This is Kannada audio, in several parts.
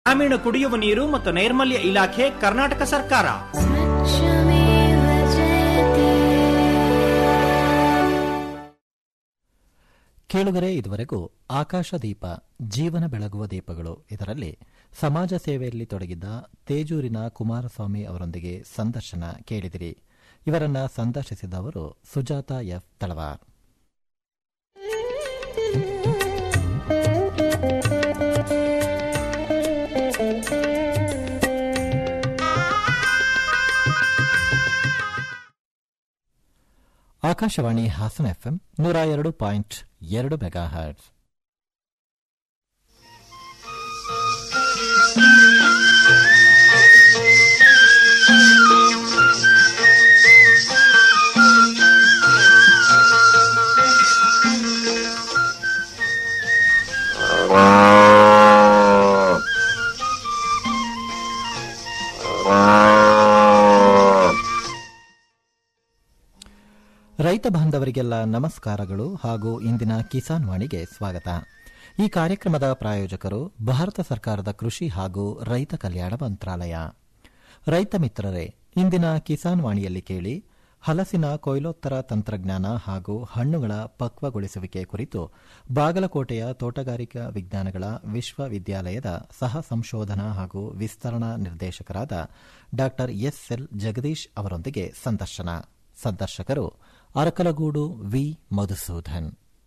ಗ್ರಾಮೀಣ ಕುಡಿಯುವ ನೀರು ಮತ್ತು ನೈರ್ಮಲ್ಯ ಇಲಾಖೆ ಕರ್ನಾಟಕ ಸರ್ಕಾರ स्वच्छमेव जयते ಕೇಳುಗರೆ ಇದುವರೆಗೂ ಆಕಾಶ ದೀಪ ಜೀವನ ಬೆಳಗುವ ದೀಪಗಳು ಇದರಲ್ಲಿ ಸಮಾಜ ಸೇವೆಯಲ್ಲಿ ತೊಡಗಿದ್ದ ತೇಜೂರಿನ ಕುಮಾರಸ್ವಾಮಿ ಅವರೊಂದಿಗೆ ಸಂದರ್ಶನ ಕೇಳಿದಿರಿ ಇವರನ್ನ ಸಂದರ್ಶಿಸಿದವರು ಸುಜಾತ ಎಫ್ ತಳವಾರ್ ಆಕಾಶವಾಣಿ ಹಾಸನ ಎಫ್ಎಂ ನೂರ ಎರಡು ಪಾಯಿಂಟ್ ಎರಡು ಮೆಗಾ ಹರ್ಟ್ಸ್ ರೈತ ಬಾಂಧವರಿಗೆಲ್ಲ ನಮಸ್ಕಾರಗಳು ಹಾಗೂ ಇಂದಿನ ಕಿಸಾನ್ ವಾಣಿಗೆ ಸ್ವಾಗತ ಈ ಕಾರ್ಯಕ್ರಮದ ಪ್ರಾಯೋಜಕರು ಭಾರತ ಸರ್ಕಾರದ ಕೃಷಿ ಹಾಗೂ ರೈತ ಕಲ್ಯಾಣ ಮಂತ್ರಾಲಯ ರೈತ ಮಿತ್ರರೇ ಇಂದಿನ ಕಿಸಾನ್ ವಾಣಿಯಲ್ಲಿ ಕೇಳಿ ಹಲಸಿನ ಕೊಯ್ಲೋತ್ತರ ತಂತ್ರಜ್ಞಾನ ಹಾಗೂ ಹಣ್ಣುಗಳ ಪಕ್ವಗೊಳಿಸುವಿಕೆ ಕುರಿತು ಬಾಗಲಕೋಟೆಯ ತೋಟಗಾರಿಕಾ ವಿಜ್ಞಾನಗಳ ವಿಶ್ವವಿದ್ಯಾಲಯದ ಸಹ ಸಂಶೋಧನಾ ಹಾಗೂ ವಿಸ್ತರಣಾ ನಿರ್ದೇಶಕರಾದ ಡಾ ಎಸ್ಎಲ್ ಜಗದೀಶ್ ಅವರೊಂದಿಗೆ ಸಂದರ್ಶನ ಸಂದರ್ಶಕರು ಅರಕಲಗೂಡು ವಿ ಮಧುಸೂದನ್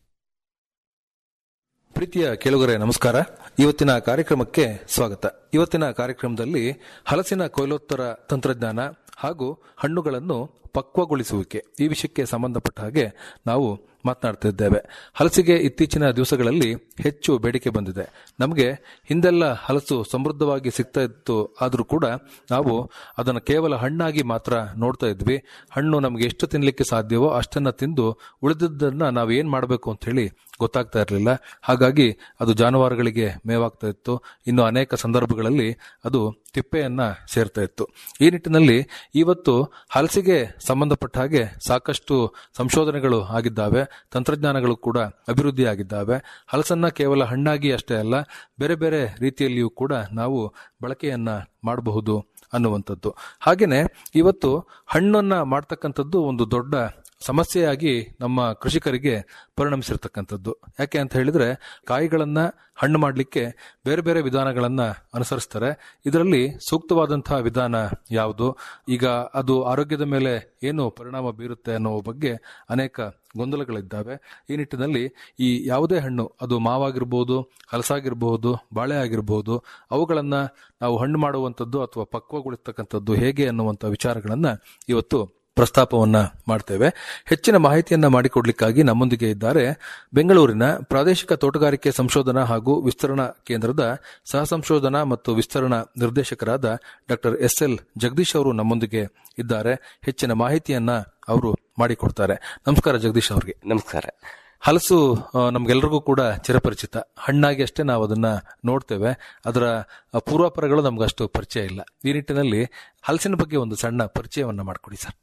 ಪ್ರೀತಿಯ ಕೇಳುಗರೆ ನಮಸ್ಕಾರ ಇವತ್ತಿನ ಕಾರ್ಯಕ್ರಮಕ್ಕೆ ಸ್ವಾಗತ ಇವತ್ತಿನ ಕಾರ್ಯಕ್ರಮದಲ್ಲಿ ಹಲಸಿನ ಕೊಯ್ಲೋತ್ತರ ತಂತ್ರಜ್ಞಾನ ಹಾಗೂ ಹಣ್ಣುಗಳನ್ನು ಪಕ್ವಗೊಳಿಸುವಿಕೆ ಈ ವಿಷಯಕ್ಕೆ ಸಂಬಂಧಪಟ್ಟ ಹಾಗೆ ನಾವು ಮಾತನಾಡ್ತಿದ್ದೇವೆ ಹಲಸಿಗೆ ಇತ್ತೀಚಿನ ದಿವಸಗಳಲ್ಲಿ ಹೆಚ್ಚು ಬೇಡಿಕೆ ಬಂದಿದೆ ನಮಗೆ ಹಿಂದೆಲ್ಲ ಹಲಸು ಸಮೃದ್ಧವಾಗಿ ಸಿಗ್ತಾ ಇತ್ತು ಆದರೂ ಕೂಡ ನಾವು ಅದನ್ನು ಕೇವಲ ಹಣ್ಣಾಗಿ ಮಾತ್ರ ನೋಡ್ತಾ ಇದ್ವಿ ಹಣ್ಣು ನಮಗೆ ಎಷ್ಟು ತಿನ್ನಲಿಕ್ಕೆ ಸಾಧ್ಯವೋ ಅಷ್ಟನ್ನ ತಿಂದು ಉಳಿದಿದ್ದನ್ನ ನಾವು ಏನ್ ಮಾಡಬೇಕು ಅಂತ ಹೇಳಿ ಗೊತ್ತಾಗ್ತಾ ಇರಲಿಲ್ಲ ಹಾಗಾಗಿ ಅದು ಜಾನುವಾರುಗಳಿಗೆ ಮೇವಾಗ್ತಾ ಇತ್ತು ಇನ್ನು ಅನೇಕ ಸಂದರ್ಭಗಳಲ್ಲಿ ಅದು ತಿಪ್ಪೆಯನ್ನ ಸೇರ್ತಾ ಇತ್ತು ಈ ನಿಟ್ಟಿನಲ್ಲಿ ಇವತ್ತು ಹಲಸಿಗೆ ಸಂಬಂಧಪಟ್ಟ ಹಾಗೆ ಸಾಕಷ್ಟು ಸಂಶೋಧನೆಗಳು ಆಗಿದ್ದಾವೆ ತಂತ್ರಜ್ಞಾನಗಳು ಕೂಡ ಅಭಿವೃದ್ಧಿ ಆಗಿದ್ದಾವೆ ಹಲಸನ್ನ ಕೇವಲ ಹಣ್ಣಾಗಿ ಅಷ್ಟೇ ಅಲ್ಲ ಬೇರೆ ಬೇರೆ ರೀತಿಯಲ್ಲಿಯೂ ಕೂಡ ನಾವು ಬಳಕೆಯನ್ನ ಮಾಡಬಹುದು ಅನ್ನುವಂಥದ್ದು ಹಾಗೇನೆ ಇವತ್ತು ಹಣ್ಣನ್ನ ಮಾಡ್ತಕ್ಕಂಥದ್ದು ಒಂದು ದೊಡ್ಡ ಸಮಸ್ಯೆಯಾಗಿ ನಮ್ಮ ಕೃಷಿಕರಿಗೆ ಪರಿಣಮಿಸಿರ್ತಕ್ಕಂಥದ್ದು ಯಾಕೆ ಅಂತ ಹೇಳಿದ್ರೆ ಕಾಯಿಗಳನ್ನ ಹಣ್ಣು ಮಾಡಲಿಕ್ಕೆ ಬೇರೆ ಬೇರೆ ವಿಧಾನಗಳನ್ನ ಅನುಸರಿಸ್ತಾರೆ ಇದರಲ್ಲಿ ಸೂಕ್ತವಾದಂತಹ ವಿಧಾನ ಯಾವುದು ಈಗ ಅದು ಆರೋಗ್ಯದ ಮೇಲೆ ಏನು ಪರಿಣಾಮ ಬೀರುತ್ತೆ ಅನ್ನೋ ಬಗ್ಗೆ ಅನೇಕ ಗೊಂದಲಗಳಿದ್ದಾವೆ ಈ ನಿಟ್ಟಿನಲ್ಲಿ ಈ ಯಾವುದೇ ಹಣ್ಣು ಅದು ಮಾವಾಗಿರ್ಬೋದು ಹಲಸಾಗಿರ್ಬಹುದು ಬಾಳೆ ಆಗಿರಬಹುದು ಅವುಗಳನ್ನ ನಾವು ಹಣ್ಣು ಮಾಡುವಂಥದ್ದು ಅಥವಾ ಪಕ್ವಗೊಳಿಸ್ತಕ್ಕಂಥದ್ದು ಹೇಗೆ ಅನ್ನುವಂಥ ವಿಚಾರಗಳನ್ನ ಇವತ್ತು ಪ್ರಸ್ತಾಪವನ್ನ ಮಾಡ್ತೇವೆ ಹೆಚ್ಚಿನ ಮಾಹಿತಿಯನ್ನ ಮಾಡಿಕೊಡ್ಲಿಕ್ಕಾಗಿ ನಮ್ಮೊಂದಿಗೆ ಇದ್ದಾರೆ ಬೆಂಗಳೂರಿನ ಪ್ರಾದೇಶಿಕ ತೋಟಗಾರಿಕೆ ಸಂಶೋಧನಾ ಹಾಗೂ ವಿಸ್ತರಣಾ ಕೇಂದ್ರದ ಸಹ ಸಂಶೋಧನಾ ಮತ್ತು ವಿಸ್ತರಣಾ ನಿರ್ದೇಶಕರಾದ ಡಾಕ್ಟರ್ ಎಸ್ ಎಲ್ ಜಗದೀಶ್ ಅವರು ನಮ್ಮೊಂದಿಗೆ ಇದ್ದಾರೆ ಹೆಚ್ಚಿನ ಮಾಹಿತಿಯನ್ನ ಅವರು ಮಾಡಿಕೊಡ್ತಾರೆ ನಮಸ್ಕಾರ ಜಗದೀಶ್ ಅವರಿಗೆ ನಮಸ್ಕಾರ ಹಲಸು ಆ, ನಮ್ಗೆಲ್ರಿಗೂ ಕೂಡ ಚಿರಪರಿಚಿತ ಹಣ್ಣಾಗಿ ಅಷ್ಟೇ ನಾವು ಅದನ್ನ ನೋಡ್ತೇವೆ ಅದರ ಆ, ಪೂರ್ವಾಪರಗಳು ನಮ್ಗಷ್ಟು ಪರಿಚಯ ಇಲ್ಲ ಈ ನಿಟ್ಟಿನಲ್ಲಿ ಹಲಸಿನ ಬಗ್ಗೆ ಒಂದು ಸಣ್ಣ ಪರಿಚಯವನ್ನ ಮಾಡಿಕೊಡಿ ಸರ್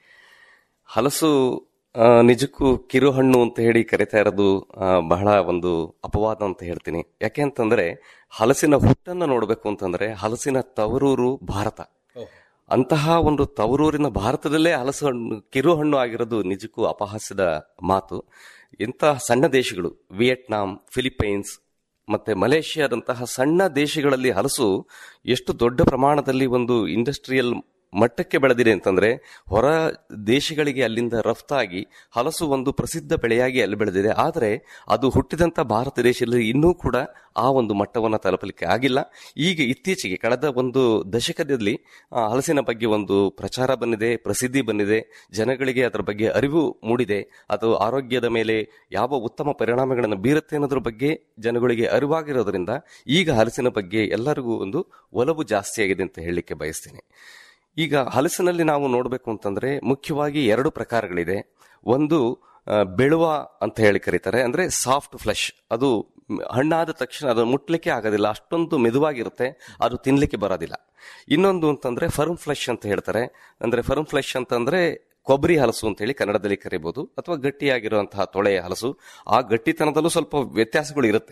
ಹಲಸು ಆ, ನಿಜಕ್ಕೂ ಕಿರು ಹಣ್ಣು ಅಂತ ಹೇಳಿ ಕರಿತಾ ಇರೋದು ಆ, ಬಹಳ ಒಂದು ಅಪವಾದ ಅಂತ ಹೇಳ್ತೀನಿ ಯಾಕೆ ಅಂತಂದ್ರೆ ಹಲಸಿನ ಹುಟ್ಟನ್ನ ನೋಡ್ಬೇಕು ಅಂತಂದ್ರೆ ಹಲಸಿನ ತವರೂರು ಭಾರತ ಅಂತಹ ಒಂದು ತವರೂರಿನ ಭಾರತದಲ್ಲೇ ಹಲಸು ಹಣ್ಣು ಕಿರು ಹಣ್ಣು ಆಗಿರೋದು ನಿಜಕ್ಕೂ ಅಪಹಾಸ್ಯದ ಮಾತು ಇಂತಹ ಸಣ್ಣ ದೇಶಗಳು ವಿಯೆಟ್ನಾಂ ಫಿಲಿಪೈನ್ಸ್ ಮತ್ತೆ ಮಲೇಷಿಯಾದಂತಹ ಸಣ್ಣ ದೇಶಗಳಲ್ಲಿ ಹಲಸು ಎಷ್ಟು ದೊಡ್ಡ ಪ್ರಮಾಣದಲ್ಲಿ ಒಂದು ಇಂಡಸ್ಟ್ರಿಯಲ್ ಮಟ್ಟಕ್ಕೆ ಬೆಳೆದಿದೆ ಅಂತಂದ್ರೆ ಹೊರ ದೇಶಗಳಿಗೆ ಅಲ್ಲಿಂದ ರಫ್ತಾಗಿ ಹಲಸು ಒಂದು ಪ್ರಸಿದ್ಧ ಬೆಳೆಯಾಗಿ ಅಲ್ಲಿ ಬೆಳೆದಿದೆ ಆದರೆ ಅದು ಹುಟ್ಟಿದಂತ ಭಾರತ ದೇಶದಲ್ಲಿ ಇನ್ನೂ ಕೂಡ ಆ ಒಂದು ಮಟ್ಟವನ್ನು ತಲುಪಲಿಕ್ಕೆ ಆಗಿಲ್ಲ ಈಗ ಇತ್ತೀಚೆಗೆ ಕಳೆದ ಒಂದು ದಶಕದಲ್ಲಿ ಆ, ಹಲಸಿನ ಬಗ್ಗೆ ಒಂದು ಪ್ರಚಾರ ಬಂದಿದೆ ಪ್ರಸಿದ್ಧಿ ಬಂದಿದೆ ಜನಗಳಿಗೆ ಅದರ ಬಗ್ಗೆ ಅರಿವು ಮೂಡಿದೆ ಅದು ಆರೋಗ್ಯದ ಮೇಲೆ ಯಾವ ಉತ್ತಮ ಪರಿಣಾಮಗಳನ್ನು ಬೀರುತ್ತೆ ಅನ್ನೋದ್ರ ಬಗ್ಗೆ ಜನಗಳಿಗೆ ಅರಿವಾಗಿರೋದ್ರಿಂದ ಈಗ ಹಲಸಿನ ಬಗ್ಗೆ ಎಲ್ಲರಿಗೂ ಒಂದು ಒಲವು ಜಾಸ್ತಿ ಆಗಿದೆ ಅಂತ ಹೇಳಲಿಕ್ಕೆ ಬಯಸ್ತೀನಿ ಈಗ ಹಲಸಿನಲ್ಲಿ ನಾವು ನೋಡಬೇಕು ಅಂತಂದ್ರೆ ಮುಖ್ಯವಾಗಿ ಎರಡು ಪ್ರಕಾರಗಳಿದೆ ಒಂದು ಆ, ಬೆಳುವ ಅಂತ ಹೇಳಿ ಕರೀತಾರೆ ಅಂದ್ರೆ ಸಾಫ್ಟ್ ಫ್ಲೆಶ್ ಅದು ಮ್, ಹಣ್ಣಾದ ತಕ್ಷಣ ಅದು ಮುಟ್ಲಿಕ್ಕೆ ಆಗೋದಿಲ್ಲ ಅಷ್ಟೊಂದು ಮೆದುವಾಗಿರುತ್ತೆ ಅದು ತಿನ್ಲಿಕ್ಕೆ ಬರೋದಿಲ್ಲ ಇನ್ನೊಂದು ಅಂತಂದ್ರೆ ಫರ್ಮ್ ಫ್ಲೆಶ್ ಅಂತ ಹೇಳ್ತಾರೆ ಅಂದ್ರೆ ಫರ್ಮ್ ಫ್ಲೆಶ್ ಅಂತಂದ್ರೆ ಕೊಬ್ಬರಿ ಹಲಸು ಅಂತ ಹೇಳಿ ಕನ್ನಡದಲ್ಲಿ ಕರಿಬಹುದು ಅಥವಾ ಗಟ್ಟಿಯಾಗಿರುವಂತಹ ತೊಳೆಯ ಹಲಸು ಆ ಗಟ್ಟಿತನದಲ್ಲೂ ಸ್ವಲ್ಪ ವ್ಯತ್ಯಾಸಗಳು ಇರುತ್ತೆ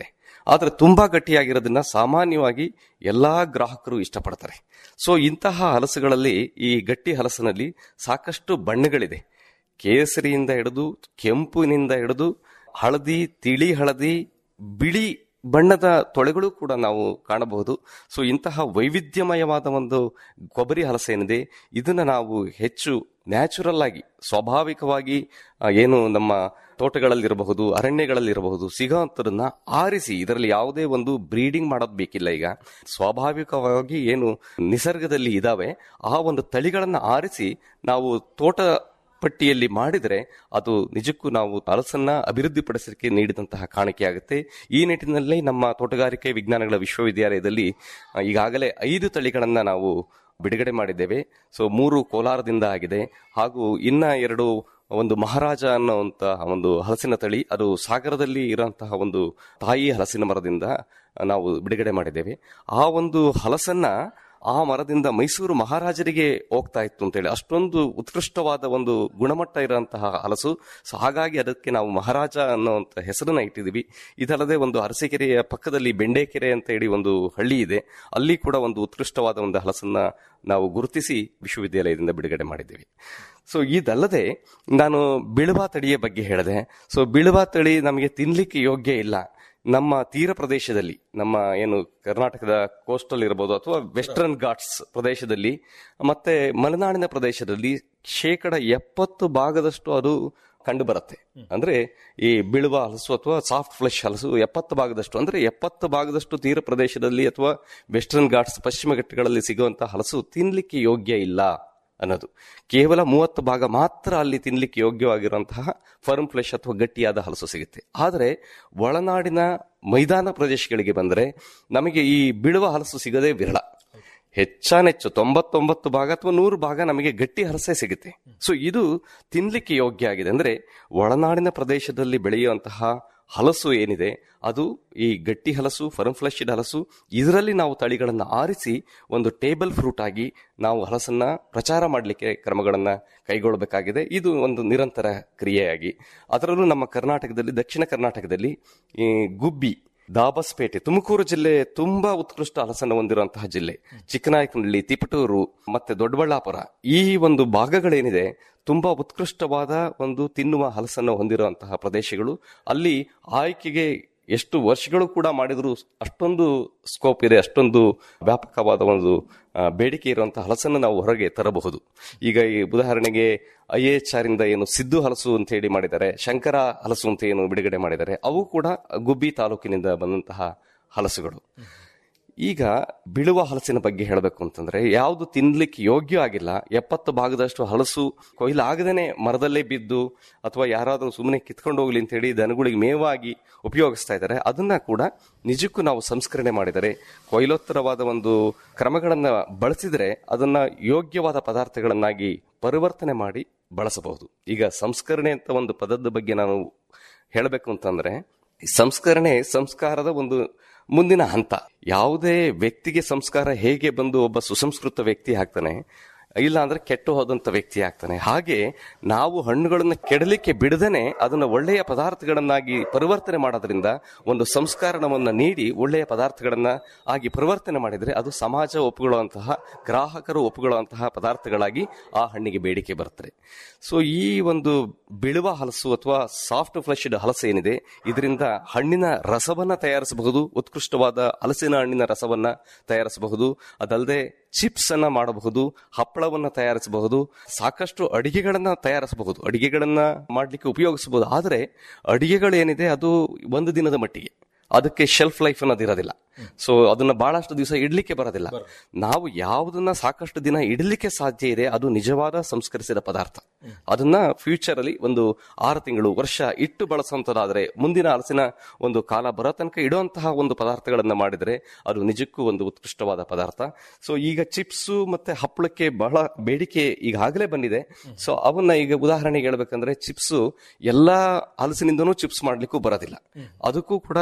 ಆದ್ರೆ ತುಂಬಾ ಗಟ್ಟಿಯಾಗಿರೋದನ್ನ ಸಾಮಾನ್ಯವಾಗಿ ಎಲ್ಲಾ ಗ್ರಾಹಕರು ಇಷ್ಟಪಡ್ತಾರೆ ಸೊ ಇಂತಹ ಹಲಸುಗಳಲ್ಲಿ ಈ ಗಟ್ಟಿ ಹಲಸಿನಲ್ಲಿ ಸಾಕಷ್ಟು ಬಣ್ಣಗಳಿದೆ ಕೇಸರಿಯಿಂದ ಹಿಡಿದು ಕೆಂಪಿನಿಂದ ಹಿಡಿದು ಹಳದಿ ತಿಳಿ ಹಳದಿ ಬಿಳಿ ಬಣ್ಣದ ತೊಳೆಗಳು ಕೂಡ ನಾವು ಕಾಣಬಹುದು ಸೊ ಇಂತಹ ವೈವಿಧ್ಯಮಯವಾದ ಒಂದು ಕೊಬ್ಬರಿ ಹಲಸು ಏನಿದೆ ಇದನ್ನ ನಾವು ಹೆಚ್ಚು ನ್ಯಾಚುರಲ್ ಆಗಿ ಸ್ವಾಭಾವಿಕವಾಗಿ ಆ, ಏನು ನಮ್ಮ ತೋಟಗಳಲ್ಲಿರಬಹುದು ಅರಣ್ಯಗಳಲ್ಲಿರಬಹುದು ಸಿಗೋಂಥದನ್ನ ಆರಿಸಿ ಇದರಲ್ಲಿ ಯಾವುದೇ ಒಂದು ಬ್ರೀಡಿಂಗ್ ಮಾಡೋದು ಬೇಕಿಲ್ಲ ಈಗ ಸ್ವಾಭಾವಿಕವಾಗಿ ಏನು ನಿಸರ್ಗದಲ್ಲಿ ಇದಾವೆ ಆ ಒಂದು ತಳಿಗಳನ್ನ ಆರಿಸಿ ನಾವು ತೋಟ ಪಟ್ಟಿಯಲ್ಲಿ ಮಾಡಿದರೆ ಅದು ನಿಜಕ್ಕೂ ನಾವು ಹಲಸನ್ನ ಅಭಿವೃದ್ಧಿಪಡಿಸಲಿಕ್ಕೆ ನೀಡಿದಂತಹ ಕಾಣಿಕೆಯಾಗುತ್ತೆ ಈ ನಿಟ್ಟಿನಲ್ಲಿ ನಮ್ಮ ತೋಟಗಾರಿಕೆ ವಿಜ್ಞಾನಗಳ ವಿಶ್ವವಿದ್ಯಾಲಯದಲ್ಲಿ ಆ, ಈಗಾಗಲೇ ಐದು ತಳಿಗಳನ್ನ ನಾವು ಬಿಡುಗಡೆ ಮಾಡಿದ್ದೇವೆ ಸೊ ಮೂರು ಕೋಲಾರದಿಂದ ಆಗಿದೆ ಹಾಗೂ ಇನ್ನ ಎರಡು ಒಂದು ಮಹಾರಾಜ ಅನ್ನುವಂತಹ ಒಂದು ಹಲಸಿನ ತಳಿ ಅದು ಸಾಗರದಲ್ಲಿ ಇರುವಂತಹ ಒಂದು ತಾಯಿ ಹಲಸಿನ ಮರದಿಂದ ನಾವು ಬಿಡುಗಡೆ ಮಾಡಿದ್ದೇವೆ ಆ ಒಂದು ಹಲಸನ್ನ ಆ ಮರದಿಂದ ಮೈಸೂರು ಮಹಾರಾಜರಿಗೆ ಹೋಗ್ತಾ ಇತ್ತು ಅಂತೇಳಿ ಅಷ್ಟೊಂದು ಉತ್ಕೃಷ್ಟವಾದ ಒಂದು ಗುಣಮಟ್ಟ ಇರುವಂತಹ ಹಲಸು ಸೊ ಹಾಗಾಗಿ ಅದಕ್ಕೆ ನಾವು ಮಹಾರಾಜ ಅನ್ನುವಂತ ಹೆಸರನ್ನ ಇಟ್ಟಿದ್ದೀವಿ ಇದಲ್ಲದೆ ಒಂದು ಅರಸೀಕೆರೆಯ ಪಕ್ಕದಲ್ಲಿ ಬೆಂಡೆಕೆರೆ ಅಂತ ಹೇಳಿ ಒಂದು ಹಳ್ಳಿ ಇದೆ ಅಲ್ಲಿ ಕೂಡ ಒಂದು ಉತ್ಕೃಷ್ಟವಾದ ಒಂದು ಹಲಸನ್ನ ನಾವು ಗುರುತಿಸಿ ವಿಶ್ವವಿದ್ಯಾಲಯದಿಂದ ಬಿಡುಗಡೆ ಮಾಡಿದ್ದೀವಿ ಸೊ ಇದಲ್ಲದೆ ನಾನು ಬಿಳುವ ತಳಿಯ ಬಗ್ಗೆ ಹೇಳಿದೆ ಸೊ ಬಿಳುವ ತಳಿ ನಮಗೆ ತಿನ್ಲಿಕ್ಕೆ ಯೋಗ್ಯ ಇಲ್ಲ ನಮ್ಮ ತೀರ ಪ್ರದೇಶದಲ್ಲಿ ನಮ್ಮ ಏನು ಕರ್ನಾಟಕದ ಕೋಸ್ಟಲ್ ಇರಬಹುದು ಅಥವಾ ವೆಸ್ಟರ್ನ್ ಘಾಟ್ಸ್ ಪ್ರದೇಶದಲ್ಲಿ ಮತ್ತೆ ಮಲೆನಾಡಿನ ಪ್ರದೇಶದಲ್ಲಿ ಶೇಕಡ ಎಪ್ಪತ್ತು ಭಾಗದಷ್ಟು ಅದು ಕಂಡು ಬರುತ್ತೆ ಅಂದ್ರೆ ಈ ಬೀಳುವ ಹಲಸು ಅಥವಾ ಸಾಫ್ಟ್ ಫ್ಲೆಶ್ ಹಲಸು ಎಪ್ಪತ್ತು ಭಾಗದಷ್ಟು ಅಂದ್ರೆ ಎಪ್ಪತ್ತು ಭಾಗದಷ್ಟು ತೀರ ಪ್ರದೇಶದಲ್ಲಿ ಅಥವಾ ವೆಸ್ಟರ್ನ್ ಘಾಟ್ಸ್ ಪಶ್ಚಿಮ ಘಟ್ಟಗಳಲ್ಲಿ ಸಿಗುವಂತಹ ಹಲಸು ತಿನ್ಲಿಕ್ಕೆ ಯೋಗ್ಯ ಇಲ್ಲ ಅನ್ನೋದು ಕೇವಲ ಮೂವತ್ತು ಭಾಗ ಮಾತ್ರ ಅಲ್ಲಿ ತಿನ್ಲಿಕ್ಕೆ ಯೋಗ್ಯವಾಗಿರುವಂತಹ ಫರ್ಮ್ ಫ್ಲೆಶ್ ಅಥವಾ ಗಟ್ಟಿಯಾದ ಹಲಸು ಸಿಗುತ್ತೆ ಆದರೆ ಒಳನಾಡಿನ ಮೈದಾನ ಪ್ರದೇಶಗಳಿಗೆ ಬಂದರೆ ನಮಗೆ ಈ ಬಿಳುವ ಹಲಸು ಸಿಗದೇ ವಿರಳ ಹೆಚ್ಚಾನೆಚ್ಚು ತೊಂಬತ್ತೊಂಬತ್ತು ಭಾಗ ಅಥವಾ ನೂರು ಭಾಗ ನಮಗೆ ಗಟ್ಟಿ ಹಲಸೆ ಸಿಗುತ್ತೆ ಸೊ ಇದು ತಿನ್ಲಿಕ್ಕೆ ಯೋಗ್ಯ ಆಗಿದೆ ಅಂದ್ರೆ ಒಳನಾಡಿನ ಪ್ರದೇಶದಲ್ಲಿ ಬೆಳೆಯುವಂತಹ ಹಲಸು ಏನಿದೆ ಅದು ಈ ಗಟ್ಟಿ ಹಲಸು ಫರ್ಮ್ ಫ್ಲೆಶ್ಡ್ ಹಲಸು ಇದರಲ್ಲಿ ನಾವು ತಳಿಗಳನ್ನು ಆರಿಸಿ ಒಂದು ಟೇಬಲ್ ಫ್ರೂಟ್ ಆಗಿ ನಾವು ಹಲಸನ್ನ ಪ್ರಚಾರ ಮಾಡಲಿಕ್ಕೆ ಕ್ರಮಗಳನ್ನ ಕೈಗೊಳ್ಳಬೇಕಾಗಿದೆ ಇದು ಒಂದು ನಿರಂತರ ಕ್ರಿಯೆಯಾಗಿ ಅದರಲ್ಲೂ ನಮ್ಮ ಕರ್ನಾಟಕದಲ್ಲಿ ದಕ್ಷಿಣ ಕರ್ನಾಟಕದಲ್ಲಿ ಈ ಗುಬ್ಬಿ ದಾಬಸ್ಪೇಟೆ ತುಮಕೂರು ಜಿಲ್ಲೆ ತುಂಬಾ ಉತ್ಕೃಷ್ಟ ಹಲಸನ್ನು ಹೊಂದಿರುವಂತಹ ಜಿಲ್ಲೆ ಚಿಕ್ಕನಾಯಕನಹಳ್ಳಿ ತಿಪಟೂರು ಮತ್ತೆ ದೊಡ್ಡಬಳ್ಳಾಪುರ ಈ ಒಂದು ಭಾಗಗಳೇನಿದೆ ತುಂಬಾ ಉತ್ಕೃಷ್ಟವಾದ ಒಂದು ತಿನ್ನುವ ಹಲಸನ್ನು ಹೊಂದಿರುವಂತಹ ಪ್ರದೇಶಗಳು ಅಲ್ಲಿ ಆಯ್ಕೆಗೆ ಎಷ್ಟು ವರ್ಷಗಳು ಕೂಡ ಮಾಡಿದ್ರು ಅಷ್ಟೊಂದು ಸ್ಕೋಪ್ ಇದೆ ಅಷ್ಟೊಂದು ವ್ಯಾಪಕವಾದ ಒಂದು ಆ, ಬೇಡಿಕೆ ಇರುವಂತಹ ಹಲಸನ್ನು ನಾವು ಹೊರಗೆ ತರಬಹುದು ಈಗ ಈ ಉದಾಹರಣೆಗೆ ಐ ಎಚ್ ಆರ್ ಇಂದ ಏನು ಸಿದ್ದು ಹಲಸು ಅಂತ ಹೇಳಿ ಮಾಡಿದ್ದಾರೆ ಶಂಕರ ಹಲಸು ಅಂತ ಏನು ಬಿಡುಗಡೆ ಮಾಡಿದ್ದಾರೆ ಅವು ಕೂಡ ಗುಬ್ಬಿ ತಾಲೂಕಿನಿಂದ ಬಂದಂತಹ ಹಲಸುಗಳು ಈಗ ಬಿಳುವ ಹಲಸಿನ ಬಗ್ಗೆ ಹೇಳಬೇಕು ಅಂತಂದ್ರೆ ಯಾವುದು ತಿನ್ಲಿಕ್ಕೆ ಯೋಗ್ಯ ಆಗಿಲ್ಲ ಎಪ್ಪತ್ತು ಭಾಗದಷ್ಟು ಹಲಸು ಕೊಯ್ಲಾಗದೇನೆ ಮರದಲ್ಲೇ ಬಿದ್ದು ಅಥವಾ ಯಾರಾದರೂ ಸುಮ್ಮನೆ ಕಿತ್ಕೊಂಡು ಹೋಗ್ಲಿ ಅಂತ ಹೇಳಿ ದನಗಳಿಗೆ ಮೇವಾಗಿ ಉಪಯೋಗಿಸ್ತಾ ಇದ್ದಾರೆ ಅದನ್ನ ಕೂಡ ನಿಜಕ್ಕೂ ನಾವು ಸಂಸ್ಕರಣೆ ಮಾಡಿದರೆ ಕೊಯ್ಲೋತ್ತರವಾದ ಒಂದು ಕ್ರಮಗಳನ್ನ ಬಳಸಿದರೆ ಅದನ್ನ ಯೋಗ್ಯವಾದ ಪದಾರ್ಥಗಳನ್ನಾಗಿ ಪರಿವರ್ತನೆ ಮಾಡಿ ಬಳಸಬಹುದು ಈಗ ಸಂಸ್ಕರಣೆ ಅಂತ ಒಂದು ಪದದ ಬಗ್ಗೆ ನಾನು ಹೇಳಬೇಕು ಅಂತಂದ್ರೆ ಈ ಸಂಸ್ಕರಣೆ ಸಂಸ್ಕಾರದ ಒಂದು ಮುಂದಿನ ಹಂತ ಯಾವುದೇ ವ್ಯಕ್ತಿಗೆ ಸಂಸ್ಕಾರ ಹೇಗೆ ಬಂದು ಒಬ್ಬ ಸುಸಂಸ್ಕೃತ ವ್ಯಕ್ತಿ ಆಗ್ತಾನೆ ಇಲ್ಲ ಅಂದ್ರೆ ಕೆಟ್ಟು ಹೋದಂತ ವ್ಯಕ್ತಿ ಆಗ್ತಾನೆ ಹಾಗೆ ನಾವು ಹಣ್ಣುಗಳನ್ನ ಕೆಡಲಿಕ್ಕೆ ಬಿಡದೇನೆ ಅದನ್ನ ಒಳ್ಳೆಯ ಪದಾರ್ಥಗಳನ್ನಾಗಿ ಪರಿವರ್ತನೆ ಮಾಡೋದ್ರಿಂದ ಒಂದು ಸಂಸ್ಕಾರವನ್ನ ನೀಡಿ ಒಳ್ಳೆಯ ಪದಾರ್ಥಗಳನ್ನ ಆಗಿ ಪರಿವರ್ತನೆ ಮಾಡಿದ್ರೆ ಅದು ಸಮಾಜ ಒಪ್ಪುಗೊಳ್ಳುವಂತಹ ಗ್ರಾಹಕರು ಒಪ್ಪುಗೊಳ್ಳುವಂತಹ ಪದಾರ್ಥಗಳಾಗಿ ಆ ಹಣ್ಣಿಗೆ ಬೇಡಿಕೆ ಬರ್ತದೆ ಸೊ ಈ ಒಂದು ಬಿಳುವ ಹಲಸು ಅಥವಾ ಸಾಫ್ಟ್ ಫ್ಲೆಶ್ಡ್ ಹಲಸು ಏನಿದೆ ಇದರಿಂದ ಹಣ್ಣಿನ ರಸವನ್ನ ತಯಾರಿಸಬಹುದು ಉತ್ಕೃಷ್ಟವಾದ ಹಲಸಿನ ಹಣ್ಣಿನ ರಸವನ್ನ ತಯಾರಿಸಬಹುದು ಅದಲ್ಲದೆ ಚಿಪ್ಸ್ ಅನ್ನ ಮಾಡಬಹುದು ಹಪ್ಪಳವನ್ನ ತಯಾರಿಸಬಹುದು ಸಾಕಷ್ಟು ಅಡಿಗೆಗಳನ್ನ ತಯಾರಿಸಬಹುದು ಅಡಿಗೆಗಳನ್ನ ಮಾಡ್ಲಿಕ್ಕೆ ಉಪಯೋಗಿಸಬಹುದು ಆದರೆ ಅಡಿಗೆಗಳೇನಿದೆ ಅದು ಒಂದು ದಿನದ ಮಟ್ಟಿಗೆ ಅದಕ್ಕೆ ಶೆಲ್ಫ್ ಲೈಫ್ ಅನ್ನೋದಿರೋದಿಲ್ಲ ಸೊ ಅದನ್ನ ಬಹಳಷ್ಟು ದಿವಸ ಇಡ್ಲಿಕ್ಕೆ ಬರೋದಿಲ್ಲ ನಾವು ಯಾವುದನ್ನ ಸಾಕಷ್ಟು ದಿನ ಇಡಲಿಕ್ಕೆ ಸಾಧ್ಯ ಇದೆ ಅದು ನಿಜವಾದ ಸಂಸ್ಕರಿಸಿದ ಪದಾರ್ಥ ಅದನ್ನ ಫ್ಯೂಚರ್ ಅಲ್ಲಿ ಒಂದು ಆರು ತಿಂಗಳು ವರ್ಷ ಇಟ್ಟು ಬಳಸುವಂತದಾದ್ರೆ ಮುಂದಿನ ಹಲಸಿನ ಒಂದು ಕಾಲ ಬರೋ ತನಕ ಇಡುವಂತಹ ಒಂದು ಪದಾರ್ಥಗಳನ್ನ ಮಾಡಿದ್ರೆ ಅದು ನಿಜಕ್ಕೂ ಒಂದು ಉತ್ಕೃಷ್ಟವಾದ ಪದಾರ್ಥ ಸೊ ಈಗ ಚಿಪ್ಸು ಮತ್ತೆ ಹಪ್ಪಳಕ್ಕೆ ಬಹಳ ಬೇಡಿಕೆ ಈಗಾಗಲೇ ಬಂದಿದೆ ಸೊ ಅವನ್ನ ಈಗ ಉದಾಹರಣೆಗೆ ಹೇಳ್ಬೇಕಂದ್ರೆ ಚಿಪ್ಸು ಎಲ್ಲಾ ಹಲಸಿನಿಂದನೂ ಚಿಪ್ಸ್ ಮಾಡ್ಲಿಕ್ಕೂ ಬರೋದಿಲ್ಲ ಅದಕ್ಕೂ ಕೂಡ ಕೆಲವು